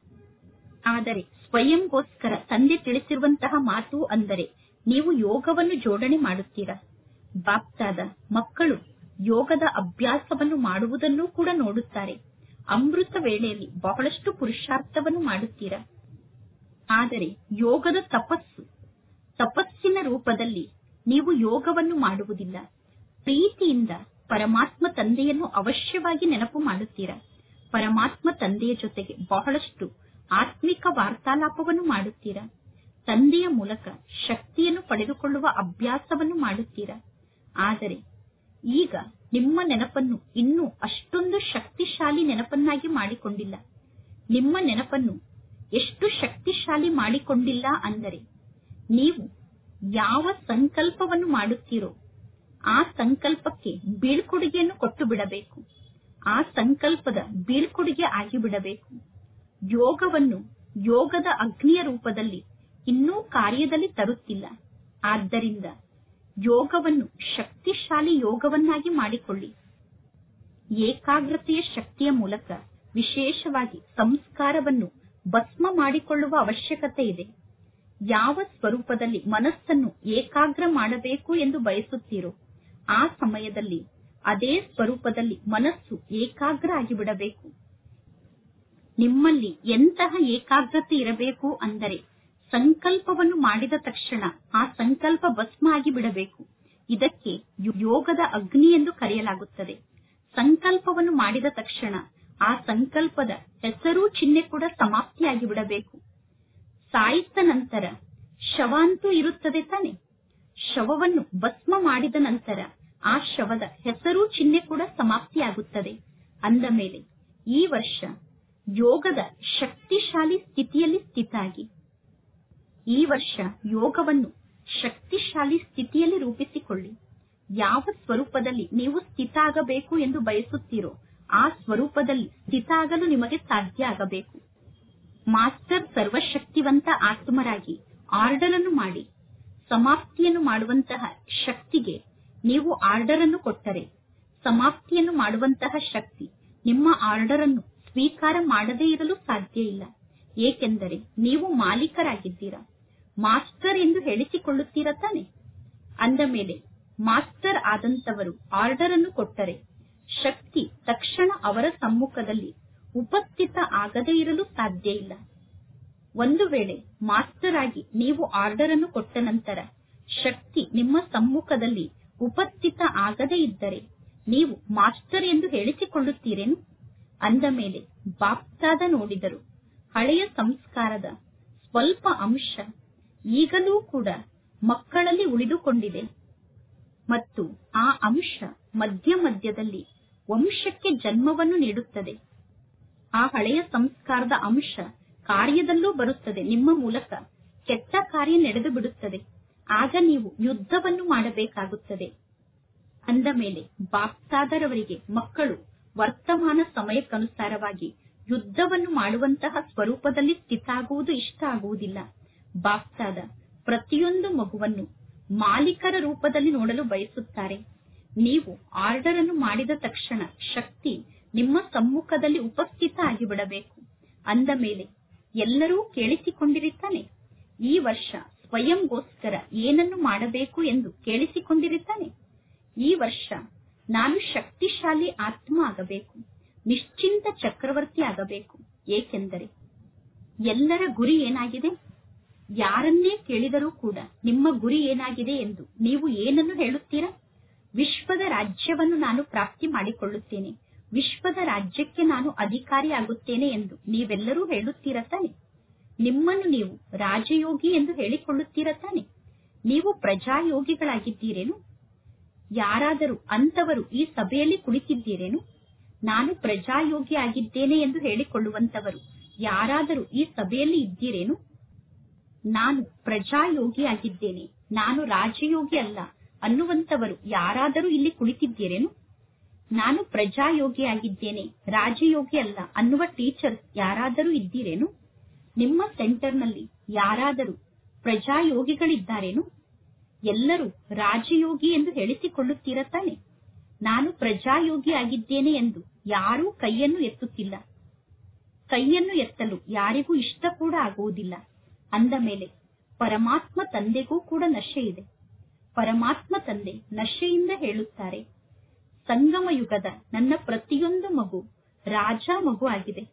ಆದರೆ ಸ್ವಯಂಗೋಸ್ಕರ ತಂದೆ ತಿಳಿಸಿರುವಂತಹ ಮಾತು ಅಂದರೆ ನೀವು ಯೋಗವನ್ನು ಜೋಡಣೆ ಮಾಡುತ್ತೀರಾ ಬಾಪ್ತಾದ ಮಕ್ಕಳು ಯೋಗದ ಅಭ್ಯಾಸವನ್ನು ಮಾಡುವುದನ್ನೂ ಕೂಡ ನೋಡುತ್ತಾರೆ ಅಮೃತ ವೇಳೆಯಲ್ಲಿ ಬಹಳಷ್ಟು ಪುರುಷಾರ್ಥವನ್ನು ಮಾಡುತ್ತೀರಾ ಆದರೆ ಯೋಗದ ತಪಸ್ಸು ತಪಸ್ಸಿನ ರೂಪದಲ್ಲಿ ನೀವು ಯೋಗವನ್ನು ಮಾಡುವುದಿಲ್ಲ ಪ್ರೀತಿಯಿಂದ ಪರಮಾತ್ಮ ತಂದೆಯನ್ನು ಅವಶ್ಯವಾಗಿ ನೆನಪು ಮಾಡುತ್ತೀರಾ ಪರಮಾತ್ಮ ತಂದೆಯ ಜೊತೆಗೆ ಬಹಳಷ್ಟು ಆತ್ಮಿಕ ವಾರ್ತಾಲಾಪವನ್ನು ಮಾಡುತ್ತೀರಾ ತಂದೆಯ ಮೂಲಕ ಶಕ್ತಿಯನ್ನು ಪಡೆದುಕೊಳ್ಳುವ ಅಭ್ಯಾಸವನ್ನು ಮಾಡುತ್ತೀರಾ ಆದರೆ ಈಗ ನಿಮ್ಮ ನೆನಪನ್ನು ಇನ್ನೂ ಅಷ್ಟೊಂದು ಶಕ್ತಿಶಾಲಿ ನೆನಪನ್ನಾಗಿ ಮಾಡಿಕೊಂಡಿಲ್ಲ ನಿಮ್ಮ ನೆನಪನ್ನು ಎಷ್ಟು ಶಕ್ತಿಶಾಲಿ ಮಾಡಿಕೊಂಡಿಲ್ಲ ಅಂದರೆ ನೀವು ಯಾವ ಸಂಕಲ್ಪವನ್ನು ಮಾಡುತ್ತೀರೋ ಆ ಸಂಕಲ್ಪಕ್ಕೆ ಬೀಳ್ಕೊಡುಗೆಯನ್ನು ಕೊಟ್ಟು ಬಿಡಬೇಕು ಆ ಸಂಕಲ್ಪದ ಬೀಳ್ಕೊಡುಗೆ ಆಗಿಬಿಡಬೇಕು ಯೋಗವನ್ನು ಯೋಗದ ಅಗ್ನಿಯ ರೂಪದಲ್ಲಿ ಇನ್ನೂ ಕಾರ್ಯದಲ್ಲಿ ತರುತ್ತಿಲ್ಲ ಆದ್ದರಿಂದ ಯೋಗವನ್ನು ಶಕ್ತಿಶಾಲಿ ಯೋಗವನ್ನಾಗಿ ಮಾಡಿಕೊಳ್ಳಿ ಏಕಾಗ್ರತೆಯ ಶಕ್ತಿಯ ಮೂಲಕ ವಿಶೇಷವಾಗಿ ಸಂಸ್ಕಾರವನ್ನು ಭಸ್ಮ ಮಾಡಿಕೊಳ್ಳುವ ಅವಶ್ಯಕತೆ ಇದೆ ಯಾವ ಸ್ವರೂಪದಲ್ಲಿ ಮನಸ್ಸನ್ನು ಏಕಾಗ್ರ ಮಾಡಬೇಕು ಎಂದು ಬಯಸುತ್ತೀರೋ ಆ ಸಮಯದಲ್ಲಿ ಅದೇ ಸ್ವರೂಪದಲ್ಲಿ ಮನಸ್ಸು ಏಕಾಗ್ರ ಆಗಿಬಿಡಬೇಕು ನಿಮ್ಮಲ್ಲಿ ಎಂತಹ ಏಕಾಗ್ರತೆ ಇರಬೇಕು ಅಂದರೆ ಸಂಕಲ್ಪವನ್ನು ಮಾಡಿದ ತಕ್ಷಣ ಆ ಸಂಕಲ್ಪ ಭಸ್ಮ ಆಗಿ ಬಿಡಬೇಕು ಇದಕ್ಕೆ ಯೋಗದ ಅಗ್ನಿ ಎಂದು ಕರೆಯಲಾಗುತ್ತದೆ ಸಂಕಲ್ಪವನ್ನು ಮಾಡಿದ ತಕ್ಷಣ ಆ ಸಂಕಲ್ಪದ ಹೆಸರು ಚಿಹ್ನೆ ಕೂಡ ಸಮಾಪ್ತಿಯಾಗಿ ಬಿಡಬೇಕು ಸಾಯಿತ ನಂತರ ಶವ ಅಂತೂ ಇರುತ್ತದೆ ತಾನೆ ಶವವನ್ನು ಭಸ್ಮ ಮಾಡಿದ ನಂತರ ಆ ಶವದ ಹೆಸರು ಚಿಹ್ನೆ ಕೂಡ ಸಮಾಪ್ತಿಯಾಗುತ್ತದೆ ಅಂದ ಮೇಲೆ ಈ ವರ್ಷ ಯೋಗದ ಶಕ್ತಿಶಾಲಿ ಸ್ಥಿತಿಯಲ್ಲಿ ಸ್ಥಿತಾಗಿ ಈ ವರ್ಷ ಯೋಗವನ್ನು ಶಕ್ತಿಶಾಲಿ ಸ್ಥಿತಿಯಲ್ಲಿ ರೂಪಿಸಿಕೊಳ್ಳಿ ಯಾವ ಸ್ವರೂಪದಲ್ಲಿ ನೀವು ಸ್ಥಿತ ಆಗಬೇಕು ಎಂದು ಬಯಸುತ್ತೀರೋ ಆ ಸ್ವರೂಪದಲ್ಲಿ ಸ್ಥಿತ ಆಗಲು ನಿಮಗೆ ಸಾಧ್ಯ ಆಗಬೇಕು ಮಾಸ್ಟರ್ ಸರ್ವಶಕ್ತಿವಂತ ಆತ್ಮರಾಗಿ ಆರ್ಡರ್ ಅನ್ನು ಮಾಡಿ ಸಮಾಪ್ತಿಯನ್ನು ಮಾಡುವಂತಹ ಶಕ್ತಿಗೆ ನೀವು ಆರ್ಡರ್ ಅನ್ನು ಕೊಟ್ಟರೆ ಸಮಾಪ್ತಿಯನ್ನು ಮಾಡುವಂತಹ ಶಕ್ತಿ ನಿಮ್ಮ ಆರ್ಡರ್ ಅನ್ನು ಸ್ವೀಕಾರ ಮಾಡದೇ ಇರಲು ಸಾಧ್ಯ ಇಲ್ಲ ಏಕೆಂದರೆ ನೀವು ಮಾಲೀಕರಾಗಿದ್ದೀರಾ ಮಾಸ್ಟರ್ ಎಂದು ಹೇಳಿಸಿಕೊಳ್ಳುತ್ತೀರ ತಾನೆ ಅಂದ ಮೇಲೆ ಮಾಸ್ಟರ್ ಆದಂತವರು ಆರ್ಡರ್ ಅನ್ನು ಕೊಟ್ಟರೆ ಶಕ್ತಿ ತಕ್ಷಣ ಅವರ ಸಮ್ಮುಖದಲ್ಲಿ ಉಪಸ್ಥಿತ ಆಗದೇ ಇರಲು ಸಾಧ್ಯ ಇಲ್ಲ ಒಂದು ವೇಳೆ ಮಾಸ್ಟರ್ ಆಗಿ ನೀವು ಆರ್ಡರ್ ಅನ್ನು ಕೊಟ್ಟ ನಂತರ ಶಕ್ತಿ ನಿಮ್ಮ ಸಮ್ಮುಖದಲ್ಲಿ ಉಪಸ್ಥಿತ ಆಗದೇ ಇದ್ದರೆ ನೀವು ಮಾಸ್ಟರ್ ಎಂದು ಹೇಳಿಸಿಕೊಳ್ಳುತ್ತೀರೇನು ಅಂದ ಮೇಲೆ ಬಾಪ್ತಾದ ನೋಡಿದರು ಹಳೆಯ ಸಂಸ್ಕಾರದ ಸ್ವಲ್ಪ ಅಂಶ ಈಗಲೂ ಕೂಡ ಮಕ್ಕಳಲ್ಲಿ ಉಳಿದುಕೊಂಡಿದೆ ಮತ್ತು ಆ ಅಂಶ ಮಧ್ಯ ಮಧ್ಯದಲ್ಲಿ ವಂಶಕ್ಕೆ ಜನ್ಮವನ್ನು ನೀಡುತ್ತದೆ ಆ ಹಳೆಯ ಸಂಸ್ಕಾರದ ಅಂಶ ಕಾರ್ಯದಲ್ಲೂ ಬರುತ್ತದೆ ನಿಮ್ಮ ಮೂಲಕ ಕೆಟ್ಟ ಕಾರ್ಯ ನಡೆದು ಬಿಡುತ್ತದೆ ಆಗ ನೀವು ಯುದ್ಧವನ್ನು ಮಾಡಬೇಕಾಗುತ್ತದೆ ಅಂದ ಮೇಲೆ ಬಾಪ್ತಾದರವರಿಗೆ ಮಕ್ಕಳು ವರ್ತಮಾನ ಸಮಯಕ್ಕನುಸಾರವಾಗಿ ಯುದ್ಧವನ್ನು ಮಾಡುವಂತಹ ಸ್ವರೂಪದಲ್ಲಿ ಸ್ಥಿತಾಗುವುದು ಇಷ್ಟ ಆಗುವುದಿಲ್ಲ ಬಾಪ್ತಾದ ಪ್ರತಿಯೊಂದು ಮಗುವನ್ನು ಮಾಲೀಕರ ರೂಪದಲ್ಲಿ ನೋಡಲು ಬಯಸುತ್ತಾರೆ ನೀವು ಆರ್ಡರ್ ಅನ್ನು ಮಾಡಿದ ತಕ್ಷಣ ಶಕ್ತಿ ನಿಮ್ಮ ಸಮ್ಮುಖದಲ್ಲಿ ಉಪಸ್ಥಿತ ಆಗಿಬಿಡಬೇಕು ಅಂದ ಮೇಲೆ ಎಲ್ಲರೂ ಕೇಳಿಸಿಕೊಂಡಿರುತ್ತಾನೆ ಈ ವರ್ಷ ಸ್ವಯಂಗೋಸ್ಕರ ಏನನ್ನು ಮಾಡಬೇಕು ಎಂದು ಕೇಳಿಸಿಕೊಂಡಿರುತ್ತಾನೆ ಈ ವರ್ಷ ನಾನು ಶಕ್ತಿಶಾಲಿ ಆತ್ಮ ಆಗಬೇಕು ನಿಶ್ಚಿಂತ ಚಕ್ರವರ್ತಿ ಆಗಬೇಕು ಏಕೆಂದರೆ ಎಲ್ಲರ ಗುರಿ ಏನಾಗಿದೆ ಯಾರನ್ನೇ ಕೇಳಿದರೂ ಕೂಡ ನಿಮ್ಮ ಗುರಿ ಏನಾಗಿದೆ ಎಂದು ನೀವು ಏನನ್ನು ಹೇಳುತ್ತೀರಾ ವಿಶ್ವದ ರಾಜ್ಯವನ್ನು ನಾನು ಪ್ರಾಪ್ತಿ ಮಾಡಿಕೊಳ್ಳುತ್ತೇನೆ ವಿಶ್ವದ ರಾಜ್ಯಕ್ಕೆ ನಾನು ಅಧಿಕಾರಿ ಆಗುತ್ತೇನೆ ಎಂದು ನೀವೆಲ್ಲರೂ ಹೇಳುತ್ತೀರ ತಾನೆ ನಿಮ್ಮನ್ನು ನೀವು ರಾಜಯೋಗಿ ಎಂದು ಹೇಳಿಕೊಳ್ಳುತ್ತೀರ ತಾನೆ ನೀವು ಪ್ರಜಾಯೋಗಿಗಳಾಗಿದ್ದೀರೇನು ಯಾರಾದರೂ ಅಂತವರು ಈ ಸಭೆಯಲ್ಲಿ ಕುಳಿತಿದ್ದೀರೇನು ನಾನು ಪ್ರಜಾಯೋಗಿ ಆಗಿದ್ದೇನೆ ಎಂದು ಹೇಳಿಕೊಳ್ಳುವಂತವರು ಯಾರಾದರೂ ಈ ಸಭೆಯಲ್ಲಿ ಇದ್ದೀರೇನು ನಾನು ಪ್ರಜಾಯೋಗಿ ಆಗಿದ್ದೇನೆ ನಾನು ರಾಜಯೋಗಿ ಅಲ್ಲ ಅನ್ನುವಂತವರು ಯಾರಾದರೂ ಇಲ್ಲಿ ಕುಳಿತಿದ್ದೀರೇನು ನಾನು ಪ್ರಜಾಯೋಗಿ ಆಗಿದ್ದೇನೆ ರಾಜಯೋಗಿ ಅಲ್ಲ ಅನ್ನುವ ಟೀಚರ್ಸ್ ಯಾರಾದರೂ ಇದ್ದೀರೇನು ನಿಮ್ಮ ಸೆಂಟರ್ನಲ್ಲಿ ಯಾರಾದರೂ ಪ್ರಜಾಯೋಗಿಗಳಿದ್ದಾರೇನು ಎಲ್ಲರೂ ರಾಜಯೋಗಿ ಎಂದು ಹೇಳಿಸಿಕೊಳ್ಳುತ್ತೀರ ತಾನೆ ನಾನು ಪ್ರಜಾಯೋಗಿ ಆಗಿದ್ದೇನೆ ಎಂದು ಯಾರೂ ಕೈಯನ್ನು ಎತ್ತುತ್ತಿಲ್ಲ ಕೈಯನ್ನು ಎತ್ತಲು ಯಾರಿಗೂ ಇಷ್ಟ ಕೂಡ ಆಗುವುದಿಲ್ಲ ಅಂದ ಮೇಲೆ ಪರಮಾತ್ಮ ತಂದೆಗೂ ಕೂಡ ನಶೆ ಇದೆ ಪರಮಾತ್ಮ ತಂದೆ ನಶೆಯಿಂದ ಹೇಳುತ್ತಾರೆ ಸಂಗಮ ಯುಗದ ನನ್ನ ಪ್ರತಿಯೊಂದು ಮಗು ರಾಜ ಮಗು ಆಗಿದೆ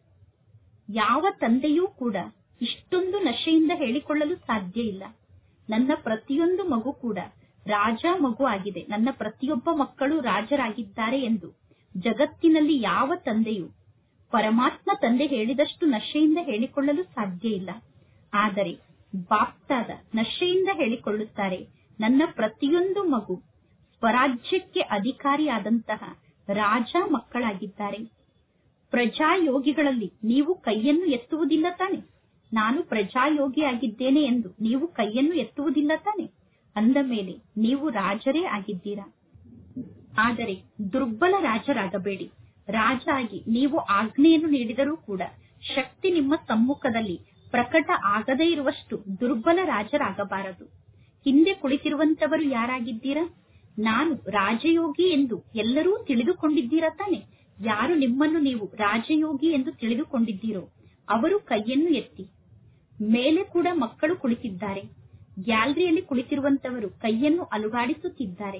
ಯಾವ ತಂದೆಯೂ ಕೂಡ ಇಷ್ಟೊಂದು ನಶೆಯಿಂದ ಹೇಳಿಕೊಳ್ಳಲು ಸಾಧ್ಯ ಇಲ್ಲ ನನ್ನ ಪ್ರತಿಯೊಂದು ಮಗು ಕೂಡ ರಾಜ ಮಗು ಆಗಿದೆ ನನ್ನ ಪ್ರತಿಯೊಬ್ಬ ಮಕ್ಕಳು ರಾಜರಾಗಿದ್ದಾರೆ ಎಂದು ಜಗತ್ತಿನಲ್ಲಿ ಯಾವ ತಂದೆಯೂ ಪರಮಾತ್ಮ ತಂದೆ ಹೇಳಿದಷ್ಟು ನಶೆಯಿಂದ ಹೇಳಿಕೊಳ್ಳಲು ಸಾಧ್ಯ ಇಲ್ಲ ಆದರೆ ಬಾಪ್ತಾದ ನಶೆಯಿಂದ ಹೇಳಿಕೊಳ್ಳುತ್ತಾರೆ ನನ್ನ ಪ್ರತಿಯೊಂದು ಮಗು ಸ್ವರಾಜ್ಯಕ್ಕೆ ಅಧಿಕಾರಿಯಾದಂತಹ ರಾಜ ಮಕ್ಕಳಾಗಿದ್ದಾರೆ ಪ್ರಜಾಯೋಗಿಗಳಲ್ಲಿ ನೀವು ಕೈಯನ್ನು ಎತ್ತುವುದಿಲ್ಲ ತಾನೆ ನಾನು ಪ್ರಜಾಯೋಗಿ ಆಗಿದ್ದೇನೆ ಎಂದು ನೀವು ಕೈಯನ್ನು ಎತ್ತುವುದಿಲ್ಲ ತಾನೆ ಅಂದ ಮೇಲೆ ನೀವು ರಾಜರೇ ಆಗಿದ್ದೀರಾ ಆದರೆ ದುರ್ಬಲ ರಾಜರಾಗಬೇಡಿ ರಾಜ ಆಗಿ ನೀವು ಆಜ್ಞೆಯನ್ನು ನೀಡಿದರೂ ಕೂಡ ಶಕ್ತಿ ನಿಮ್ಮ ಸಮ್ಮುಖದಲ್ಲಿ ಪ್ರಕಟ ಆಗದೇ ಇರುವಷ್ಟು ದುರ್ಬಲ ರಾಜರಾಗಬಾರದು ಹಿಂದೆ ಕುಳಿತಿರುವಂತವರು ಯಾರಾಗಿದ್ದೀರಾ ನಾನು ರಾಜಯೋಗಿ ಎಂದು ಎಲ್ಲರೂ ತಿಳಿದುಕೊಂಡಿದ್ದೀರಾ ತಾನೆ ಯಾರು ನಿಮ್ಮನ್ನು ನೀವು ರಾಜಯೋಗಿ ಎಂದು ತಿಳಿದುಕೊಂಡಿದ್ದೀರೋ ಅವರು ಕೈಯನ್ನು ಎತ್ತಿ ಮೇಲೆ ಕೂಡ ಮಕ್ಕಳು ಕುಳಿತಿದ್ದಾರೆ ಗ್ಯಾಲರಿಯಲ್ಲಿ ಕುಳಿತಿರುವಂತವರು ಕೈಯನ್ನು ಅಲುಗಾಡಿಸುತ್ತಿದ್ದಾರೆ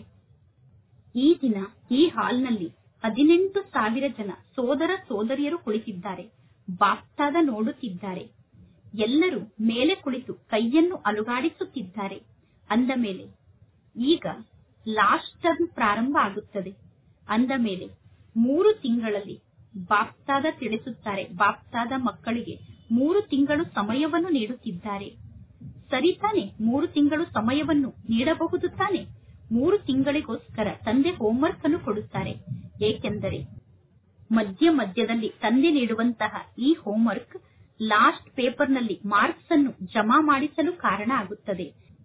ಈ ದಿನ ಈ ಹಾಲ್ನಲ್ಲಿ ಹದಿನೆಂಟು ಸಾವಿರ ಜನ ಸೋದರ ಸೋದರಿಯರು ಕುಳಿತಿದ್ದಾರೆ ಬಾಪ್ತಾದ ನೋಡುತ್ತಿದ್ದಾರೆ ಎಲ್ಲರೂ ಮೇಲೆ ಕುಳಿತು ಕೈಯನ್ನು ಅಲುಗಾಡಿಸುತ್ತಿದ್ದಾರೆ ಅಂದ ಮೇಲೆ ಈಗ ಲಾಸ್ಟ್ ಟರ್ಮ್ ಪ್ರಾರಂಭ ಆಗುತ್ತದೆ ಅಂದ ಮೇಲೆ ಮೂರು ತಿಂಗಳಲ್ಲಿ ಬಾಪ್ತಾದ ತಿಳಿಸುತ್ತಾರೆ ಬಾಪ್ತಾದ ಮಕ್ಕಳಿಗೆ ಮೂರು ತಿಂಗಳು ಸಮಯವನ್ನು ನೀಡುತ್ತಿದ್ದಾರೆ ಸರಿ ತಾನೆ ಮೂರು ತಿಂಗಳು ಸಮಯವನ್ನು ನೀಡಬಹುದು ತಾನೆ ಮೂರು ತಿಂಗಳಿಗೋಸ್ಕರ ತಂದೆ ಹೋಂವರ್ಕ್ ಅನ್ನು ಕೊಡುತ್ತಾರೆ ಏಕೆಂದರೆ ಮಧ್ಯ ಮಧ್ಯದಲ್ಲಿ ತಂದೆ ನೀಡುವಂತಹ ಈ ಹೋಂವರ್ಕ್ ಲಾಸ್ಟ್ ಪೇಪರ್ನಲ್ಲಿ ಮಾರ್ಕ್ಸ್ ಅನ್ನು ಜಮಾ ಮಾಡಿಸಲು ಕಾರಣ ಆಗುತ್ತದೆ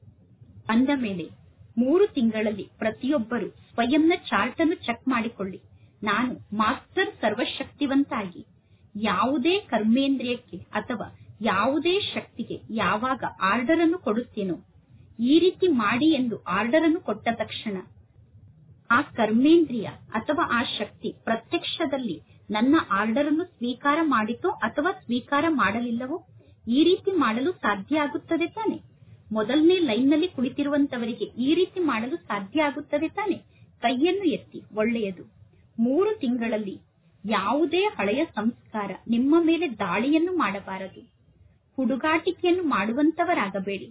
ಅಂದ ಮೇಲೆ ಮೂರು ತಿಂಗಳಲ್ಲಿ ಪ್ರತಿಯೊಬ್ಬರು ಸ್ವಯಂನ ಚಾರ್ಟ್ ಅನ್ನು ಚೆಕ್ ಮಾಡಿಕೊಳ್ಳಿ ನಾನು ಮಾಸ್ಟರ್ ಸರ್ವಶಕ್ತಿವಂತ ಆಗಿ ಯಾವುದೇ ಕರ್ಮೇಂದ್ರಿಯಕ್ಕೆ ಅಥವಾ ಯಾವುದೇ ಶಕ್ತಿಗೆ ಯಾವಾಗ ಆರ್ಡರ್ ಅನ್ನು ಕೊಡುತ್ತೇನೋ ಈ ರೀತಿ ಮಾಡಿ ಎಂದು ಆರ್ಡರ್ ಅನ್ನು ಕೊಟ್ಟ ತಕ್ಷಣ ಆ ಕರ್ಮೇಂದ್ರಿಯ ಅಥವಾ ಆ ಶಕ್ತಿ ಪ್ರತ್ಯಕ್ಷದಲ್ಲಿ ನನ್ನ ಆರ್ಡರ್ ಅನ್ನು ಸ್ವೀಕಾರ ಮಾಡಿತೋ ಅಥವಾ ಸ್ವೀಕಾರ ಮಾಡಲಿಲ್ಲವೋ ಈ ರೀತಿ ಮಾಡಲು ಸಾಧ್ಯ ಆಗುತ್ತದೆ ತಾನೆ ಮೊದಲನೇ ಲೈನ್ ನಲ್ಲಿ ಕುಳಿತಿರುವಂತವರಿಗೆ ಈ ರೀತಿ ಮಾಡಲು ಸಾಧ್ಯ ಆಗುತ್ತದೆ ತಾನೆ ಕೈಯನ್ನು ಎತ್ತಿ ಒಳ್ಳೆಯದು ಮೂರು ತಿಂಗಳಲ್ಲಿ ಯಾವುದೇ ಹಳೆಯ ಸಂಸ್ಕಾರ ನಿಮ್ಮ ಮೇಲೆ ದಾಳಿಯನ್ನು ಮಾಡಬಾರದು ಹುಡುಗಾಟಿಕೆಯನ್ನು ಮಾಡುವಂತವರಾಗಬೇಡಿ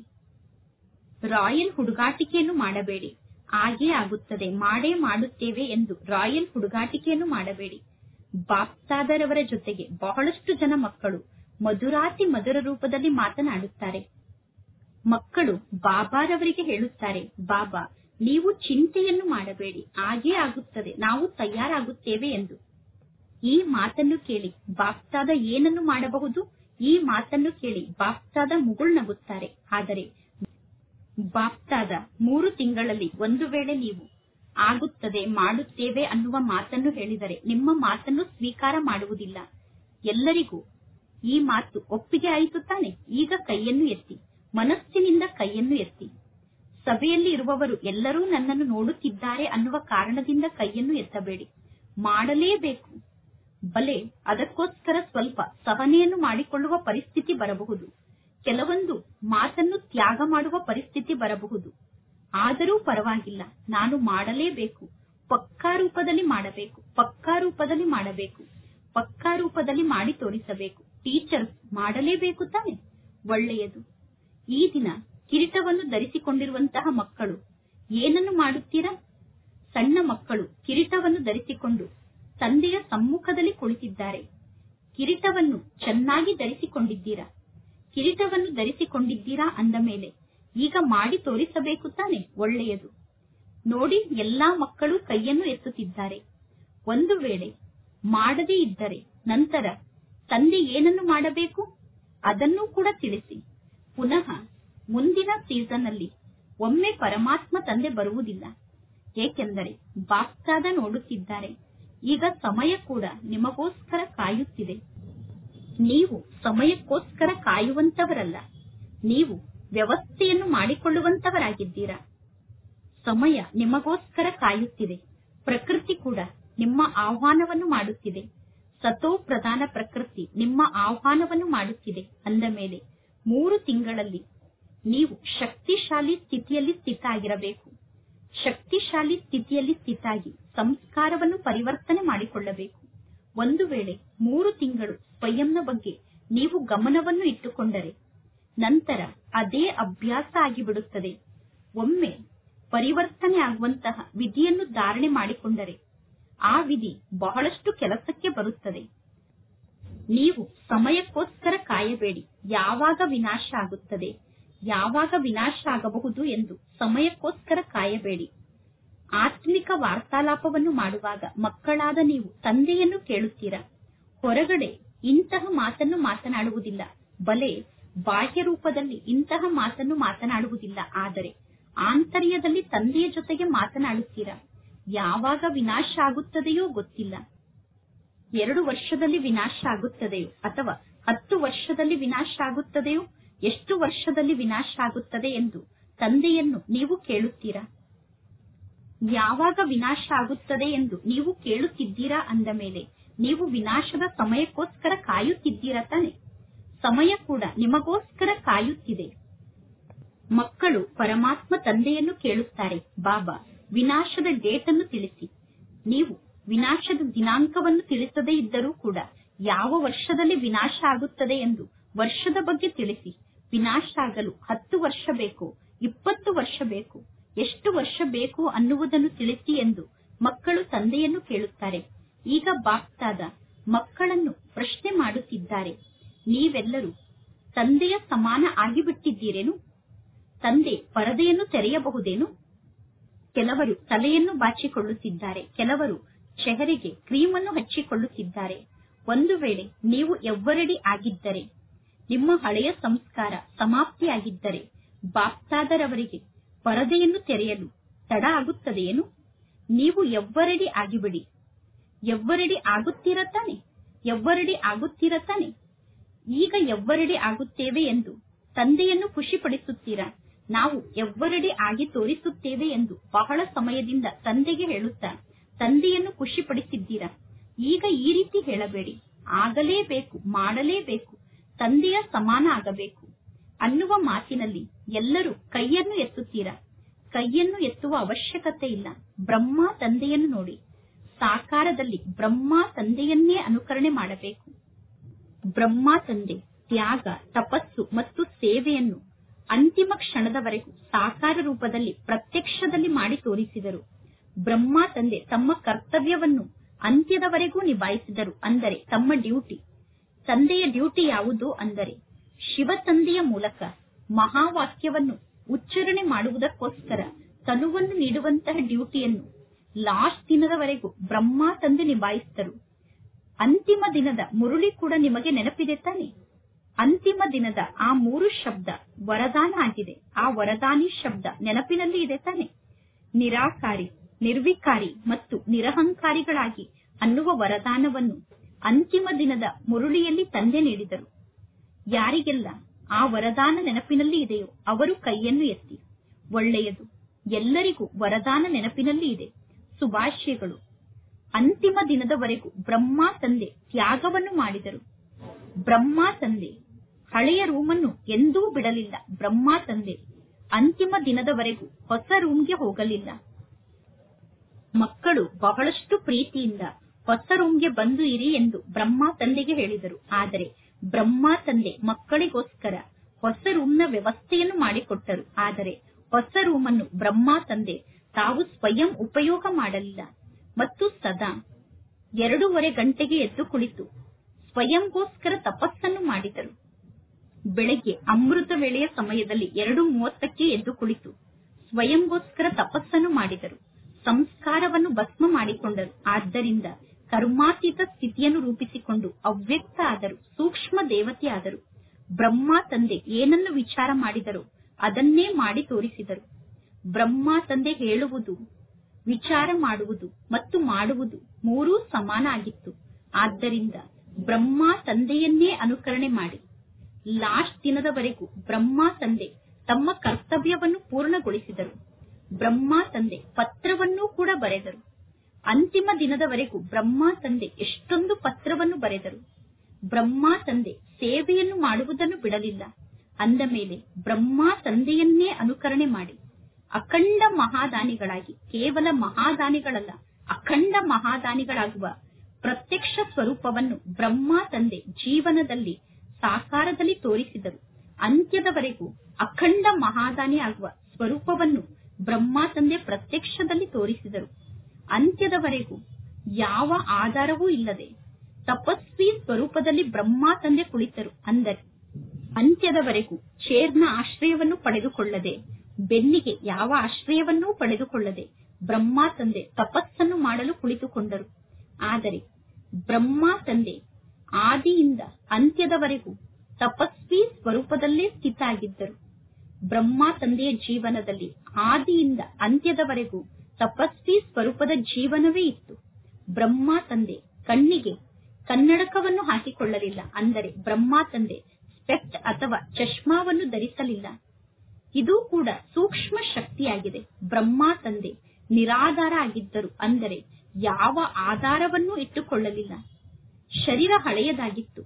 ರಾಯಲ್ ಹುಡುಗಾಟಿಕೆಯನ್ನು ಮಾಡಬೇಡಿ ಹಾಗೇ ಆಗುತ್ತದೆ ಮಾಡೇ ಮಾಡುತ್ತೇವೆ ಎಂದು ರಾಯಲ್ ಹುಡುಗಾಟಿಕೆಯನ್ನು ಮಾಡಬೇಡಿ ಬಾಪ್ತಾದರವರ ಜೊತೆಗೆ ಬಹಳಷ್ಟು ಜನ ಮಕ್ಕಳು ಮಧುರಾತಿ ಮಧುರ ರೂಪದಲ್ಲಿ ಮಾತನಾಡುತ್ತಾರೆ ಮಕ್ಕಳು ಬಾಬಾರವರಿಗೆ ಹೇಳುತ್ತಾರೆ ಬಾಬಾ ನೀವು ಚಿಂತೆಯನ್ನು ಮಾಡಬೇಡಿ ಹಾಗೇ ಆಗುತ್ತದೆ ನಾವು ತಯಾರಾಗುತ್ತೇವೆ ಎಂದು ಈ ಮಾತನ್ನು ಕೇಳಿ ಬಾಪ್ತಾದ ಏನನ್ನು ಮಾಡಬಹುದು ಈ ಮಾತನ್ನು ಕೇಳಿ ಬಾಪ್ತಾದ ಮುಗುಳ್ನಗುತ್ತಾರೆ ಆದರೆ ಬಾಪ್ತಾದ ಮೂರು ತಿಂಗಳಲ್ಲಿ ಒಂದು ವೇಳೆ ನೀವು ಆಗುತ್ತದೆ ಮಾಡುತ್ತೇವೆ ಅನ್ನುವ ಮಾತನ್ನು ಹೇಳಿದರೆ ನಿಮ್ಮ ಮಾತನ್ನು ಸ್ವೀಕಾರ ಮಾಡುವುದಿಲ್ಲ ಎಲ್ಲರಿಗೂ ಈ ಮಾತು ಒಪ್ಪಿಗೆ ಆಯಿತು ತಾನೆ ಈಗ ಕೈಯನ್ನು ಎತ್ತಿ ಮನಸ್ಸಿನಿಂದ ಕೈಯನ್ನು ಎತ್ತಿ ಸಭೆಯಲ್ಲಿ ಇರುವವರು ಎಲ್ಲರೂ ನನ್ನನ್ನು ನೋಡುತ್ತಿದ್ದಾರೆ ಅನ್ನುವ ಕಾರಣದಿಂದ ಕೈಯನ್ನು ಎತ್ತಬೇಡಿ ಮಾಡಲೇಬೇಕು ಬಲೆ ಅದಕ್ಕೋಸ್ಕರ ಸ್ವಲ್ಪ ಸಹನೆಯನ್ನು ಮಾಡಿಕೊಳ್ಳುವ ಪರಿಸ್ಥಿತಿ ಬರಬಹುದು ಕೆಲವೊಂದು ಮಾತನ್ನು ತ್ಯಾಗ ಮಾಡುವ ಪರಿಸ್ಥಿತಿ ಬರಬಹುದು ಆದರೂ ಪರವಾಗಿಲ್ಲ ನಾನು ಮಾಡಲೇಬೇಕು ಪಕ್ಕಾ ರೂಪದಲ್ಲಿ ಮಾಡಬೇಕು ಪಕ್ಕಾ ರೂಪದಲ್ಲಿ ಮಾಡಬೇಕು ಪಕ್ಕಾ ರೂಪದಲ್ಲಿ ಮಾಡಿ ತೋರಿಸಬೇಕು ಟೀಚರ್ಸ್ ಮಾಡಲೇಬೇಕು ತಾನೆ ಒಳ್ಳೆಯದು ಈ ದಿನ ಕಿರೀಟವನ್ನು ಧರಿಸಿಕೊಂಡಿರುವಂತಹ ಮಕ್ಕಳು ಏನನ್ನು ಮಾಡುತ್ತೀರಾ ಸಣ್ಣ ಮಕ್ಕಳು ಕಿರೀಟವನ್ನು ಧರಿಸಿಕೊಂಡು ತಂದೆಯ ಸಮ್ಮುಖದಲ್ಲಿ ಕುಳಿತಿದ್ದಾರೆ ಕಿರೀಟವನ್ನು ಚೆನ್ನಾಗಿ ಧರಿಸಿಕೊಂಡಿದ್ದೀರಾ ಕಿರೀಟವನ್ನು ಧರಿಸಿಕೊಂಡಿದ್ದೀರಾ ಅಂದ ಮೇಲೆ ಈಗ ಮಾಡಿ ತೋರಿಸಬೇಕು ತಾನೆ ಒಳ್ಳೆಯದು ನೋಡಿ ಎಲ್ಲಾ ಮಕ್ಕಳು ಕೈಯನ್ನು ಎತ್ತುತ್ತಿದ್ದಾರೆ ಒಂದು ವೇಳೆ ಮಾಡದೇ ಇದ್ದರೆ ನಂತರ ತಂದೆ ಏನನ್ನು ಮಾಡಬೇಕು ಅದನ್ನೂ ಕೂಡ ತಿಳಿಸಿ ಪುನಃ ಮುಂದಿನ ಸೀಸನ್ ಅಲ್ಲಿ ಒಮ್ಮೆ ಪರಮಾತ್ಮ ತಂದೆ ಬರುವುದಿಲ್ಲ ಏಕೆಂದರೆ ಬಾಪ್ತಾದ ನೋಡುತ್ತಿದ್ದಾರೆ ಈಗ ಸಮಯ ಕೂಡ ನಿಮಗೋಸ್ಕರ ಕಾಯುತ್ತಿದೆ ನೀವು ಸಮಯಕ್ಕೋಸ್ಕರ ಕಾಯುವಂತವರಲ್ಲ ನೀವು ವ್ಯವಸ್ಥೆಯನ್ನು ಮಾಡಿಕೊಳ್ಳುವಂತವರಾಗಿದ್ದೀರಾ ಸಮಯ ನಿಮಗೋಸ್ಕರ ಕಾಯುತ್ತಿದೆ ಪ್ರಕೃತಿ ಕೂಡ ನಿಮ್ಮ ಆಹ್ವಾನವನ್ನು ಮಾಡುತ್ತಿದೆ ಸತೋ ಪ್ರಧಾನ ಪ್ರಕೃತಿ ನಿಮ್ಮ ಆಹ್ವಾನವನ್ನು ಮಾಡುತ್ತಿದೆ ಅಂದ ಮೇಲೆ ಮೂರು ತಿಂಗಳಲ್ಲಿ ನೀವು ಶಕ್ತಿಶಾಲಿ ಸ್ಥಿತಿಯಲ್ಲಿ ಸ್ಥಿತ ಆಗಿರಬೇಕು ಶಕ್ತಿಶಾಲಿ ಸ್ಥಿತಿಯಲ್ಲಿ ಸ್ಥಿತಾಗಿ ಸಂಸ್ಕಾರವನ್ನು ಪರಿವರ್ತನೆ ಮಾಡಿಕೊಳ್ಳಬೇಕು ಒಂದು ವೇಳೆ ಮೂರು ತಿಂಗಳು ಸ್ವಯಂನ ಬಗ್ಗೆ ನೀವು ಗಮನವನ್ನು ಇಟ್ಟುಕೊಂಡರೆ ನಂತರ ಅದೇ ಅಭ್ಯಾಸ ಆಗಿಬಿಡುತ್ತದೆ ಒಮ್ಮೆ ಪರಿವರ್ತನೆ ಆಗುವಂತಹ ವಿಧಿಯನ್ನು ಧಾರಣೆ ಮಾಡಿಕೊಂಡರೆ ಆ ವಿಧಿ ಬಹಳಷ್ಟು ಕೆಲಸಕ್ಕೆ ಬರುತ್ತದೆ ನೀವು ಸಮಯಕ್ಕೋಸ್ಕರ ಕಾಯಬೇಡಿ ಯಾವಾಗ ವಿನಾಶ ಆಗುತ್ತದೆ ಯಾವಾಗ ವಿನಾಶ ಆಗಬಹುದು ಎಂದು ಸಮಯಕ್ಕೋಸ್ಕರ ಕಾಯಬೇಡಿ ಆತ್ಮಿಕ ವಾರ್ತಾಲಾಪವನ್ನು ಮಾಡುವಾಗ ಮಕ್ಕಳಾದ ನೀವು ತಂದೆಯನ್ನು ಕೇಳುತ್ತೀರಾ ಹೊರಗಡೆ ಇಂತಹ ಮಾತನ್ನು ಮಾತನಾಡುವುದಿಲ್ಲ ಬಲೆ ಬಾಹ್ಯ ರೂಪದಲ್ಲಿ ಇಂತಹ ಮಾತನ್ನು ಮಾತನಾಡುವುದಿಲ್ಲ ಆದರೆ ಆಂತರ್ಯದಲ್ಲಿ ತಂದೆಯ ಜೊತೆಗೆ ಮಾತನಾಡುತ್ತೀರಾ ಯಾವಾಗ ವಿನಾಶ ಆಗುತ್ತದೆಯೋ ಗೊತ್ತಿಲ್ಲ ಎರಡು ವರ್ಷದಲ್ಲಿ ವಿನಾಶ ಆಗುತ್ತದೆಯೋ ಅಥವಾ ಹತ್ತು ವರ್ಷದಲ್ಲಿ ವಿನಾಶ ಆಗುತ್ತದೆಯೋ ಎಷ್ಟು ವರ್ಷದಲ್ಲಿ ವಿನಾಶ ಆಗುತ್ತದೆ ಎಂದು ತಂದೆಯನ್ನು ನೀವು ಕೇಳುತ್ತೀರಾ ಯಾವಾಗ ವಿನಾಶ ಆಗುತ್ತದೆ ಎಂದು ನೀವು ಕೇಳುತ್ತಿದ್ದೀರಾ ಅಂದ ಮೇಲೆ ನೀವು ವಿನಾಶದ ಸಮಯಕ್ಕೋಸ್ಕರ ಕಾಯುತ್ತಿದ್ದೀರಾ ತಾನೆ ಸಮಯ ಕೂಡ ನಿಮಗೋಸ್ಕರ ಕಾಯುತ್ತಿದೆ ಮಕ್ಕಳು ಪರಮಾತ್ಮ ತಂದೆಯನ್ನು ಕೇಳುತ್ತಾರೆ ಬಾಬಾ ವಿನಾಶದ ಡೇಟ್ ಅನ್ನು ತಿಳಿಸಿ ನೀವು ವಿನಾಶದ ದಿನಾಂಕವನ್ನು ತಿಳಿಸದೇ ಇದ್ದರೂ ಕೂಡ ಯಾವ ವರ್ಷದಲ್ಲಿ ವಿನಾಶ ಆಗುತ್ತದೆ ಎಂದು ವರ್ಷದ ಬಗ್ಗೆ ತಿಳಿಸಿ ವಿನಾಶ ಆಗಲು ಹತ್ತು ವರ್ಷ ಬೇಕು ಇಪ್ಪತ್ತು ವರ್ಷ ಬೇಕು ಎಷ್ಟು ವರ್ಷ ಬೇಕು ಅನ್ನುವುದನ್ನು ತಿಳಿಸಿ ಎಂದು ಮಕ್ಕಳು ತಂದೆಯನ್ನು ಕೇಳುತ್ತಾರೆ ಈಗ ಬಾಪ್ತಾದ ಮಕ್ಕಳನ್ನು ಪ್ರಶ್ನೆ ಮಾಡುತ್ತಿದ್ದಾರೆ ನೀವೆಲ್ಲರೂ ತಂದೆಯ ಸಮಾನ ಆಗಿಬಿಟ್ಟಿದ್ದೀರೇನು ತಂದೆ ಪರದೆಯನ್ನು ತೆರೆಯಬಹುದೇನು ಕೆಲವರು ತಲೆಯನ್ನು ಬಾಚಿಕೊಳ್ಳುತ್ತಿದ್ದಾರೆ ಕೆಲವರು ಚೆಹರೆಗೆ ಕ್ರೀಮನ್ನು ಹಚ್ಚಿಕೊಳ್ಳುತ್ತಿದ್ದಾರೆ ಒಂದು ವೇಳೆ ನೀವು ಎವ್ವರಡಿ ಆಗಿದ್ದರೆ ನಿಮ್ಮ ಹಳೆಯ ಸಂಸ್ಕಾರ ಸಮಾಪ್ತಿಯಾಗಿದ್ದರೆ ಬಾಪ್ತಾದರವರಿಗೆ ಪರದೆಯನ್ನು ತೆರೆಯಲು ತಡ ಆಗುತ್ತದೆಯೇನು ನೀವು ಎವ್ವರಡಿ ಆಗಿಬಿಡಿ ಎವ್ವರಡಿ ಆಗುತ್ತೀರ ತಾನೆ ಎವ್ವರಡಿ ಆಗುತ್ತೀರ ತಾನೆ ಈಗ ಎವ್ವರಡಿ ಆಗುತ್ತೇವೆ ಎಂದು ತಂದೆಯನ್ನು ಖುಷಿಪಡಿಸುತ್ತೀರಾ ನಾವು ಎವ್ವರಡಿ ಆಗಿ ತೋರಿಸುತ್ತೇವೆ ಎಂದು ಬಹಳ ಸಮಯದಿಂದ ತಂದೆಗೆ ಹೇಳುತ್ತಾ ತಂದೆಯನ್ನು ಖುಷಿಪಡಿಸಿದ್ದೀರಾ ಈಗ ಈ ರೀತಿ ಹೇಳಬೇಡಿ ಆಗಲೇಬೇಕು ಮಾಡಲೇಬೇಕು ತಂದೆಯ ಸಮಾನ ಆಗಬೇಕು ಅನ್ನುವ ಮಾತಿನಲ್ಲಿ ಎಲ್ಲರೂ ಕೈಯನ್ನು ಎತ್ತುತ್ತೀರಾ ಕೈಯನ್ನು ಎತ್ತುವ ಅವಶ್ಯಕತೆ ಇಲ್ಲ ಬ್ರಹ್ಮ ತಂದೆಯನ್ನು ನೋಡಿ ಸಾಕಾರದಲ್ಲಿ ಬ್ರಹ್ಮ ತಂದೆಯನ್ನೇ ಅನುಕರಣೆ ಮಾಡಬೇಕು ಬ್ರಹ್ಮ ತಂದೆ ತ್ಯಾಗ ತಪಸ್ಸು ಮತ್ತು ಸೇವೆಯನ್ನು ಅಂತಿಮ ಕ್ಷಣದವರೆಗೂ ಸಾಕಾರ ರೂಪದಲ್ಲಿ ಪ್ರತ್ಯಕ್ಷದಲ್ಲಿ ಮಾಡಿ ತೋರಿಸಿದರು ಬ್ರಹ್ಮ ತಂದೆ ತಮ್ಮ ಕರ್ತವ್ಯವನ್ನು ಅಂತ್ಯದವರೆಗೂ ನಿಭಾಯಿಸಿದರು ಅಂದರೆ ತಮ್ಮ ಡ್ಯೂಟಿ ತಂದೆಯ ಡ್ಯೂಟಿ ಯಾವುದು ಅಂದರೆ ಶಿವ ತಂದೆಯ ಮೂಲಕ ಮಹಾವಾಕ್ಯವನ್ನು ಉಚ್ಚಾರಣೆ ಮಾಡುವುದಕ್ಕೋಸ್ಕರ ತನುವನ್ನು ನೀಡುವಂತಹ ಡ್ಯೂಟಿಯನ್ನು ಲಾಸ್ಟ್ ದಿನದವರೆಗೂ ಬ್ರಹ್ಮ ತಂದೆ ನಿಭಾಯಿಸಿದರು ಅಂತಿಮ ದಿನದ ಮುರುಳಿ ಕೂಡ ನಿಮಗೆ ನೆನಪಿದೆ ತಾನೆ ಅಂತಿಮ ದಿನದ ಆ ಮೂರು ಶಬ್ದ ವರದಾನ ಆಗಿದೆ ಆ ವರದಾನಿ ಶಬ್ದ ನೆನಪಿನಲ್ಲಿ ಇದೆ ತಾನೆ ನಿರಾಕಾರಿ ನಿರ್ವಿಕಾರಿ ಮತ್ತು ನಿರಹಂಕಾರಿಗಳಾಗಿ ಅನ್ನುವ ವರದಾನವನ್ನು ಅಂತಿಮ ದಿನದ ಮುರುಳಿಯಲ್ಲಿ ತಂದೆ ನೀಡಿದರು ಯಾರಿಗೆಲ್ಲ ಆ ವರದಾನ ನೆನಪಿನಲ್ಲಿ ಇದೆಯೋ ಅವರು ಕೈಯನ್ನು ಎತ್ತಿ ಒಳ್ಳೆಯದು ಎಲ್ಲರಿಗೂ ವರದಾನ ನೆನಪಿನಲ್ಲಿ ಇದೆ ಶುಭಾಶಯಗಳು ಅಂತಿಮ ದಿನದವರೆಗೂ ಬ್ರಹ್ಮ ತಂದೆ ತ್ಯಾಗವನ್ನು ಮಾಡಿದರು ಬ್ರಹ್ಮ ತಂದೆ ಹಳೆಯ ರೂಮನ್ನು ಎಂದೂ ಬಿಡಲಿಲ್ಲ ಬ್ರಹ್ಮ ತಂದೆ ಅಂತಿಮ ದಿನದವರೆಗೂ ಹೊಸ ರೂಮ್ಗೆ ಹೋಗಲಿಲ್ಲ ಮಕ್ಕಳು ಬಹಳಷ್ಟು ಪ್ರೀತಿಯಿಂದ ಹೊಸ ರೂಮ್ಗೆ ಬಂದು ಇರಿ ಎಂದು ಬ್ರಹ್ಮ ತಂದೆಗೆ ಹೇಳಿದರು ಆದರೆ ಬ್ರಹ್ಮ ತಂದೆ ಮಕ್ಕಳಿಗೋಸ್ಕರ ಹೊಸ ರೂಮ್ನ ವ್ಯವಸ್ಥೆಯನ್ನು ಮಾಡಿಕೊಟ್ಟರು ಆದರೆ ಹೊಸ ರೂಮನ್ನು ಬ್ರಹ್ಮ ತಂದೆ ತಾವು ಸ್ವಯಂ ಉಪಯೋಗ ಮಾಡಲಿಲ್ಲ ಮತ್ತು ಸದಾ ಎರಡೂವರೆ ಗಂಟೆಗೆ ಎದ್ದು ಕುಳಿತು ಸ್ವಯಂಗೋಸ್ಕರ ತಪಸ್ಸನ್ನು ಮಾಡಿದರು ಬೆಳಗ್ಗೆ ಅಮೃತ ವೇಳೆಯ ಸಮಯದಲ್ಲಿ ಎರಡು ಮೂವತ್ತಕ್ಕೆ ಎದ್ದು ಕುಳಿತು ಸ್ವಯಂಗೋಸ್ಕರ ತಪಸ್ಸನ್ನು ಮಾಡಿದರು ಸಂಸ್ಕಾರವನ್ನು ಭಸ್ಮ ಮಾಡಿಕೊಂಡರು ಆದ್ದರಿಂದ ಕರ್ಮಾತೀತ ಸ್ಥಿತಿಯನ್ನು ರೂಪಿಸಿಕೊಂಡು ಅವ್ಯಕ್ತ ಆದರು ಸೂಕ್ಷ್ಮ ದೇವತೆ ಆದರು ಬ್ರಹ್ಮ ತಂದೆ ಏನನ್ನು ವಿಚಾರ ಮಾಡಿದರು ಅದನ್ನೇ ಮಾಡಿ ತೋರಿಸಿದರು ಬ್ರಹ್ಮ ತಂದೆ ಹೇಳುವುದು ವಿಚಾರ ಮಾಡುವುದು ಮತ್ತು ಮಾಡುವುದು ಮೂರೂ ಸಮಾನ ಆಗಿತ್ತು ಆದ್ದರಿಂದ ಬ್ರಹ್ಮ ತಂದೆಯನ್ನೇ ಅನುಕರಣೆ ಮಾಡಿ ಲಾಸ್ಟ್ ದಿನದವರೆಗೂ ಬ್ರಹ್ಮ ತಂದೆ ತಮ್ಮ ಕರ್ತವ್ಯವನ್ನು ಪೂರ್ಣಗೊಳಿಸಿದರು ಬ್ರಹ್ಮ ತಂದೆ ಪತ್ರವನ್ನೂ ಕೂಡ ಬರೆದರು ಅಂತಿಮ ದಿನದವರೆಗೂ ಬ್ರಹ್ಮ ತಂದೆ ಎಷ್ಟೊಂದು ಪತ್ರವನ್ನು ಬರೆದರು ಬ್ರಹ್ಮ ತಂದೆ ಸೇವೆಯನ್ನು ಮಾಡುವುದನ್ನು ಬಿಡಲಿಲ್ಲ ಅಂದ ಮೇಲೆ ಬ್ರಹ್ಮ ತಂದೆಯನ್ನೇ ಅನುಕರಣೆ ಮಾಡಿ ಅಖಂಡ ಮಹಾದಾನಿಗಳಾಗಿ ಕೇವಲ ಮಹಾದಾನಿಗಳಲ್ಲ ಅಖಂಡ ಮಹಾದಾನಿಗಳಾಗುವ ಪ್ರತ್ಯಕ್ಷ ಸ್ವರೂಪವನ್ನು ಬ್ರಹ್ಮ ತಂದೆ ಜೀವನದಲ್ಲಿ ಸಾಕಾರದಲ್ಲಿ ತೋರಿಸಿದರು ಅಂತ್ಯದವರೆಗೂ ಅಖಂಡ ಮಹಾದಾನಿ ಆಗುವ ಸ್ವರೂಪವನ್ನು ಬ್ರಹ್ಮ ತಂದೆ ಪ್ರತ್ಯಕ್ಷದಲ್ಲಿ ತೋರಿಸಿದರು ಅಂತ್ಯದವರೆಗೂ ಯಾವ ಆಧಾರವೂ ಇಲ್ಲದೆ ತಪಸ್ವಿ ಸ್ವರೂಪದಲ್ಲಿ ಬ್ರಹ್ಮ ತಂದೆ ಕುಳಿತರು ಅಂದರೆ ಅಂತ್ಯದವರೆಗೂ ಚೇರ್ನ ಆಶ್ರಯವನ್ನು ಪಡೆದುಕೊಳ್ಳದೆ ಬೆನ್ನಿಗೆ ಯಾವ ಆಶ್ರಯವನ್ನೂ ಪಡೆದುಕೊಳ್ಳದೆ ಬ್ರಹ್ಮ ತಂದೆ ತಪಸ್ಸನ್ನು ಮಾಡಲು ಕುಳಿತುಕೊಂಡರು ಆದರೆ ಬ್ರಹ್ಮ ತಂದೆ ಆದಿಯಿಂದ ಅಂತ್ಯದವರೆಗೂ ತಪಸ್ವಿ ಸ್ವರೂಪದಲ್ಲೇ ಸ್ಥಿತ ಆಗಿದ್ದರು ಬ್ರಹ್ಮ ತಂದೆಯ ಜೀವನದಲ್ಲಿ ಆದಿಯಿಂದ ಅಂತ್ಯದವರೆಗೂ ತಪಸ್ವಿ ಸ್ವರೂಪದ ಜೀವನವೇ ಇತ್ತು ಬ್ರಹ್ಮ ತಂದೆ ಕಣ್ಣಿಗೆ ಕನ್ನಡಕವನ್ನು ಹಾಕಿಕೊಳ್ಳಲಿಲ್ಲ ಅಂದರೆ ಬ್ರಹ್ಮ ತಂದೆ ಸ್ಪೆಕ್ಟ್ ಅಥವಾ ಚಶ್ಮಾವನ್ನು ಧರಿಸಲಿಲ್ಲ ಇದು ಕೂಡ ಸೂಕ್ಷ್ಮ ಶಕ್ತಿಯಾಗಿದೆ ಬ್ರಹ್ಮ ತಂದೆ ನಿರಾಧಾರ ಆಗಿದ್ದರು ಅಂದರೆ ಯಾವ ಆಧಾರವನ್ನೂ ಇಟ್ಟುಕೊಳ್ಳಲಿಲ್ಲ ಶರೀರ ಹಳೆಯದಾಗಿತ್ತು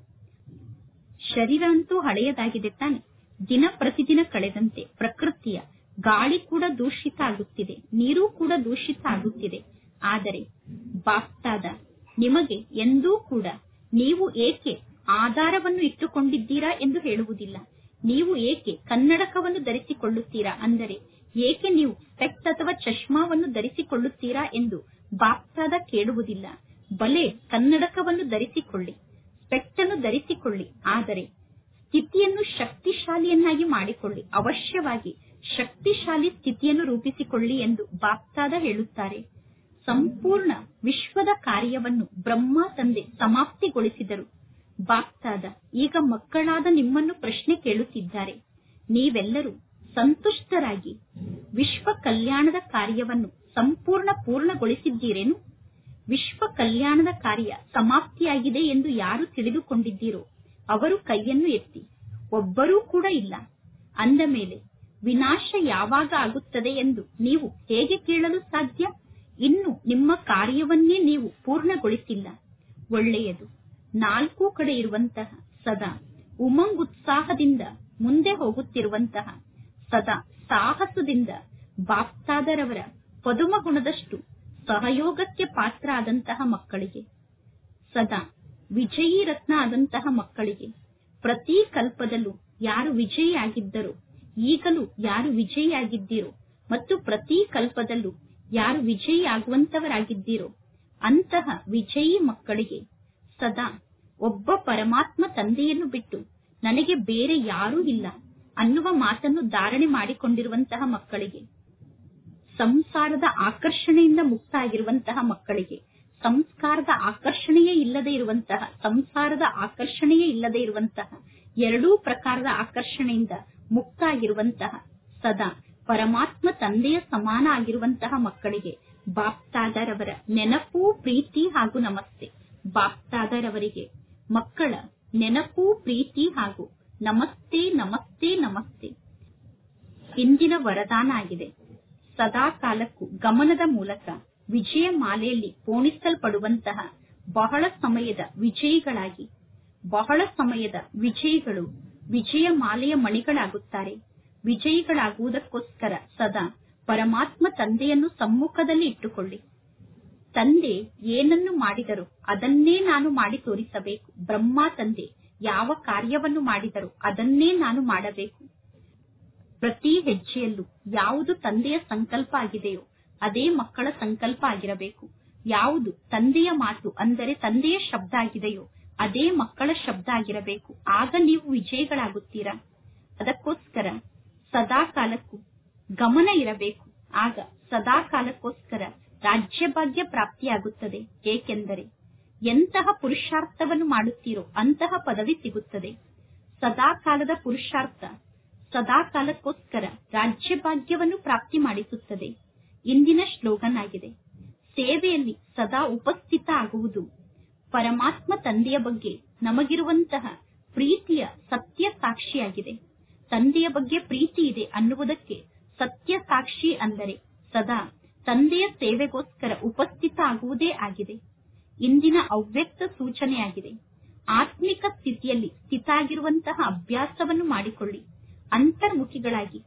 ಶರೀರ ಅಂತೂ ಹಳೆಯದಾಗಿದೆ ತಾನೆ ದಿನ ಪ್ರತಿದಿನ ಕಳೆದಂತೆ ಪ್ರಕೃತಿಯ ಗಾಳಿ ಕೂಡ ದೂಷಿತ ಆಗುತ್ತಿದೆ ನೀರು ಕೂಡ ದೂಷಿತ ಆಗುತ್ತಿದೆ ಆದರೆ ಬಾಪ್ತಾದ ನಿಮಗೆ ಎಂದೂ ಕೂಡ ನೀವು ಏಕೆ ಆಧಾರವನ್ನು ಇಟ್ಟುಕೊಂಡಿದ್ದೀರಾ ಎಂದು ಹೇಳುವುದಿಲ್ಲ ನೀವು ಏಕೆ ಕನ್ನಡಕವನ್ನು ಧರಿಸಿಕೊಳ್ಳುತ್ತೀರಾ ಅಂದರೆ ಏಕೆ ನೀವು ಸ್ಪೆಕ್ಟ್ ಅಥವಾ ಚಶ್ಮಾವನ್ನು ಧರಿಸಿಕೊಳ್ಳುತ್ತೀರಾ ಎಂದು ಬಾಪ್ತಾದ ಕೇಳುವುದಿಲ್ಲ ಬಲೆ ಕನ್ನಡಕವನ್ನು ಧರಿಸಿಕೊಳ್ಳಿ ಸ್ಪೆಕ್ಟ್ ಅನ್ನು ಧರಿಸಿಕೊಳ್ಳಿ ಆದರೆ ಸ್ಥಿತಿಯನ್ನು ಶಕ್ತಿಶಾಲಿಯನ್ನಾಗಿ ಮಾಡಿಕೊಳ್ಳಿ ಅವಶ್ಯವಾಗಿ ಶಕ್ತಿಶಾಲಿ ಸ್ಥಿತಿಯನ್ನು ರೂಪಿಸಿಕೊಳ್ಳಿ ಎಂದು ಬಾಪ್ತಾದ ಹೇಳುತ್ತಾರೆ ಸಂಪೂರ್ಣ ವಿಶ್ವದ ಕಾರ್ಯವನ್ನು ಬ್ರಹ್ಮ ತಂದೆ ಸಮಾಪ್ತಿಗೊಳಿಸಿದರು ಬಾಪ್ತಾದ ಈಗ ಮಕ್ಕಳಾದ ನಿಮ್ಮನ್ನು ಪ್ರಶ್ನೆ ಕೇಳುತ್ತಿದ್ದಾರೆ ನೀವೆಲ್ಲರೂ ಸಂತುಷ್ಟರಾಗಿ ವಿಶ್ವ ಕಲ್ಯಾಣದ ಕಾರ್ಯವನ್ನು ಸಂಪೂರ್ಣ ಪೂರ್ಣಗೊಳಿಸಿದ್ದೀರೇನು ವಿಶ್ವ ಕಲ್ಯಾಣದ ಕಾರ್ಯ ಸಮಾಪ್ತಿಯಾಗಿದೆ ಎಂದು ಯಾರು ತಿಳಿದುಕೊಂಡಿದ್ದೀರೋ ಅವರು ಕೈಯನ್ನು ಎತ್ತಿ ಒಬ್ಬರೂ ಕೂಡ ಇಲ್ಲ ಅಂದ ಮೇಲೆ ವಿನಾಶ ಯಾವಾಗ ಆಗುತ್ತದೆ ಎಂದು ನೀವು ಹೇಗೆ ಕೇಳಲು ಸಾಧ್ಯ ಇನ್ನು ನಿಮ್ಮ ಕಾರ್ಯವನ್ನೇ ನೀವು ಪೂರ್ಣಗೊಳಿಸಿಲ್ಲ ಒಳ್ಳೆಯದು ನಾಲ್ಕು ಕಡೆ ಇರುವಂತಹ ಸದಾ ಉಮಂಗುತ್ಸಾಹದಿಂದ ಮುಂದೆ ಹೋಗುತ್ತಿರುವಂತಹ ಸದಾ ಸಾಹಸದಿಂದ ಬಾಪ್ತಾದರವರ ಪದುಮ ಗುಣದಷ್ಟು ಸಹಯೋಗಕ್ಕೆ ಪಾತ್ರ ಆದಂತಹ ಮಕ್ಕಳಿಗೆ ಸದಾ ವಿಜಯೀ ರತ್ನ ಆದಂತಹ ಮಕ್ಕಳಿಗೆ ಪ್ರತಿ ಕಲ್ಪದಲ್ಲೂ ಯಾರು ವಿಜಯಿಯಾಗಿದ್ದರೋ ಈಗಲೂ ಯಾರು ವಿಜಯಿಯಾಗಿದ್ದೀರೋ ಮತ್ತು ಪ್ರತಿ ಕಲ್ಪದಲ್ಲೂ ಯಾರು ವಿಜಯಿ ಆಗುವಂತವರಾಗಿದ್ದೀರೋ ಅಂತಹ ವಿಜಯೀ ಮಕ್ಕಳಿಗೆ ಸದಾ ಒಬ್ಬ ಪರಮಾತ್ಮ ತಂದೆಯನ್ನು ಬಿಟ್ಟು ನನಗೆ ಬೇರೆ ಯಾರೂ ಇಲ್ಲ ಅನ್ನುವ ಮಾತನ್ನು ಧಾರಣೆ ಮಾಡಿಕೊಂಡಿರುವಂತಹ ಮಕ್ಕಳಿಗೆ ಸಂಸಾರದ ಆಕರ್ಷಣೆಯಿಂದ ಮುಕ್ತ ಆಗಿರುವಂತಹ ಮಕ್ಕಳಿಗೆ ಸಂಸ್ಕಾರದ ಆಕರ್ಷಣೆಯೇ ಇಲ್ಲದೆ ಇರುವಂತಹ ಸಂಸಾರದ ಆಕರ್ಷಣೆಯೇ ಇಲ್ಲದೆ ಇರುವಂತಹ ಎರಡೂ ಪ್ರಕಾರದ ಆಕರ್ಷಣೆಯಿಂದ ಮುಕ್ತ ಆಗಿರುವಂತಹ ಸದಾ ಪರಮಾತ್ಮ ತಂದೆಯ ಸಮಾನ ಆಗಿರುವಂತಹ ಮಕ್ಕಳಿಗೆ ಬಾಪ್ತಾದರವರ ನೆನಪು ಪ್ರೀತಿ ಹಾಗೂ ನಮಸ್ತೆ ಬಾಪ್ತಾದರವರಿಗೆ ಮಕ್ಕಳ ನೆನಪು ಪ್ರೀತಿ ಹಾಗೂ ನಮಸ್ತೆ ನಮಸ್ತೆ ನಮಸ್ತೆ ಇಂದಿನ ವರದಾನ ಆಗಿದೆ ಸದಾ ಕಾಲಕ್ಕೂ ಗಮನದ ಮೂಲಕ ವಿಜಯ ಮಾಲೆಯಲ್ಲಿ ಪೋಣಿಸಲ್ಪಡುವಂತಹ ಬಹಳ ಸಮಯದ ವಿಜಯಿಗಳಾಗಿ ಬಹಳ ಸಮಯದ ವಿಜಯಿಗಳು ವಿಜಯ ಮಾಲೆಯ ಮಣಿಗಳಾಗುತ್ತಾರೆ ವಿಜಯಿಗಳಾಗುವುದಕ್ಕೋಸ್ಕರ ಸದಾ ಪರಮಾತ್ಮ ತಂದೆಯನ್ನು ಸಮ್ಮುಖದಲ್ಲಿ ಇಟ್ಟುಕೊಳ್ಳಿ ತಂದೆ ಏನನ್ನು ಮಾಡಿದರು ಅದನ್ನೇ ನಾನು ಮಾಡಿ ತೋರಿಸಬೇಕು ಬ್ರಹ್ಮ ತಂದೆ ಯಾವ ಕಾರ್ಯವನ್ನು ಮಾಡಿದರು ಅದನ್ನೇ ನಾನು ಮಾಡಬೇಕು ಪ್ರತಿ ಹೆಜ್ಜೆಯಲ್ಲೂ ಯಾವುದು ತಂದೆಯ ಸಂಕಲ್ಪ ಆಗಿದೆಯೋ ಅದೇ ಮಕ್ಕಳ ಸಂಕಲ್ಪ ಆಗಿರಬೇಕು ಯಾವುದು ತಂದೆಯ ಮಾತು ಅಂದರೆ ತಂದೆಯ ಶಬ್ದ ಆಗಿದೆಯೋ ಅದೇ ಮಕ್ಕಳ ಶಬ್ದ ಆಗಿರಬೇಕು ಆಗ ನೀವು ವಿಜಯಿಗಳಾಗುತ್ತೀರಾ ಅದಕ್ಕೋಸ್ಕರ ಸದಾ ಕಾಲಕ್ಕೂ ಗಮನ ಇರಬೇಕು ಆಗ ಸದಾ ಕಾಲಕ್ಕೋಸ್ಕರ ರಾಜ್ಯಭಾಗ್ಯ ಪ್ರಾಪ್ತಿಯಾಗುತ್ತದೆ ಏಕೆಂದರೆ ಎಂತಹ ಪುರುಷಾರ್ಥವನ್ನು ಮಾಡುತ್ತೀರೋ ಅಂತಹ ಪದವಿ ಸಿಗುತ್ತದೆ ಸದಾ ಕಾಲದ ಪುರುಷಾರ್ಥ ಸದಾ ಕಾಲಕ್ಕೋಸ್ಕರ ರಾಜ್ಯಭಾಗ್ಯವನ್ನು ಪ್ರಾಪ್ತಿ ಮಾಡಿಸುತ್ತದೆ ಇಂದಿನ ಶ್ಲೋಗನ್ ಆಗಿದೆ ಸೇವೆಯಲ್ಲಿ ಸದಾ ಉಪಸ್ಥಿತ ಆಗುವುದು ಪರಮಾತ್ಮ ತಂದೆಯ ಬಗ್ಗೆ ನಮಗಿರುವಂತಹ ಪ್ರೀತಿಯ ಸತ್ಯ ಸಾಕ್ಷಿಯಾಗಿದೆ ತಂದೆಯ ಬಗ್ಗೆ ಪ್ರೀತಿ ಇದೆ ಅನ್ನುವುದಕ್ಕೆ ಸತ್ಯ ಸಾಕ್ಷಿ ಅಂದರೆ ಸದಾ ತಂದೆಯ ಸೇವೆಗೋಸ್ಕರ ಉಪಸ್ಥಿತ ಆಗುವುದೇ ಆಗಿದೆ ಇಂದಿನ ಅವ್ಯಕ್ತ ಸೂಚನೆಯಾಗಿದೆ ಆತ್ಮಿಕ ಸ್ಥಿತಿಯಲ್ಲಿ ಸ್ಥಿತ ಆಗಿರುವಂತಹ ಅಭ್ಯಾಸವನ್ನು ಮಾಡಿಕೊಳ್ಳಿ ಅಂತರ್ಮುಖಿಗಳಾಗಿ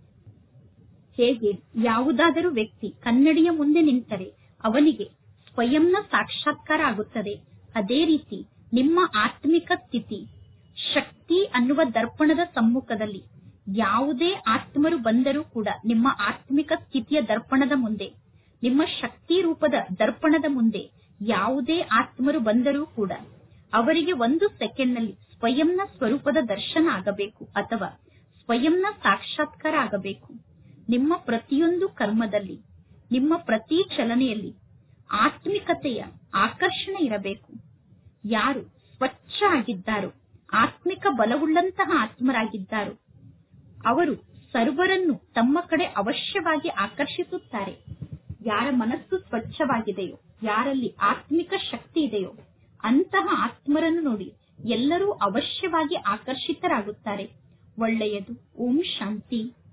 ಹೇಗೆ ಯಾವುದಾದರೂ ವ್ಯಕ್ತಿ ಕನ್ನಡಿಯ ಮುಂದೆ ನಿಂತರೆ ಅವನಿಗೆ ಸ್ವಯಂನ ಸಾಕ್ಷಾತ್ಕಾರ ಆಗುತ್ತದೆ ಅದೇ ರೀತಿ ನಿಮ್ಮ ಆತ್ಮಿಕ ಸ್ಥಿತಿ ಶಕ್ತಿ ಅನ್ನುವ ದರ್ಪಣದ ಸಮ್ಮುಖದಲ್ಲಿ ಯಾವುದೇ ಆತ್ಮರು ಬಂದರೂ ಕೂಡ ನಿಮ್ಮ ಆತ್ಮಿಕ ಸ್ಥಿತಿಯ ದರ್ಪಣದ ಮುಂದೆ ನಿಮ್ಮ ಶಕ್ತಿ ರೂಪದ ದರ್ಪಣದ ಮುಂದೆ ಯಾವುದೇ ಆತ್ಮರು ಬಂದರೂ ಕೂಡ ಅವರಿಗೆ ಒಂದು ಸೆಕೆಂಡ್ನಲ್ಲಿ ಸ್ವಯಂನ ಸ್ವರೂಪದ ದರ್ಶನ ಆಗಬೇಕು ಅಥವಾ ಸ್ವಯಂನ ಸಾಕ್ಷಾತ್ಕಾರ ಆಗಬೇಕು ನಿಮ್ಮ ಪ್ರತಿಯೊಂದು ಕರ್ಮದಲ್ಲಿ ನಿಮ್ಮ ಪ್ರತಿ ಚಲನೆಯಲ್ಲಿ ಆತ್ಮಿಕತೆಯ ಆಕರ್ಷಣೆ ಇರಬೇಕು ಯಾರು ಸ್ವಚ್ಛ ಆಗಿದ್ದಾರೋ ಆತ್ಮಿಕ ಬಲವುಳ್ಳಂತಹ ಆತ್ಮರಾಗಿದ್ದಾರೋ ಅವರು ಸರ್ವರನ್ನು ತಮ್ಮ ಕಡೆ ಅವಶ್ಯವಾಗಿ ಆಕರ್ಷಿಸುತ್ತಾರೆ ಯಾರ ಮನಸ್ಸು ಸ್ವಚ್ಛವಾಗಿದೆಯೋ ಯಾರಲ್ಲಿ ಆತ್ಮಿಕ ಶಕ್ತಿ ಇದೆಯೋ ಅಂತಹ ಆತ್ಮರನ್ನು ನೋಡಿ ಎಲ್ಲರೂ ಅವಶ್ಯವಾಗಿ ಆಕರ್ಷಿತರಾಗುತ್ತಾರೆ ಒಳ್ಳೆಯದು ಓಂ ಶಾಂತಿ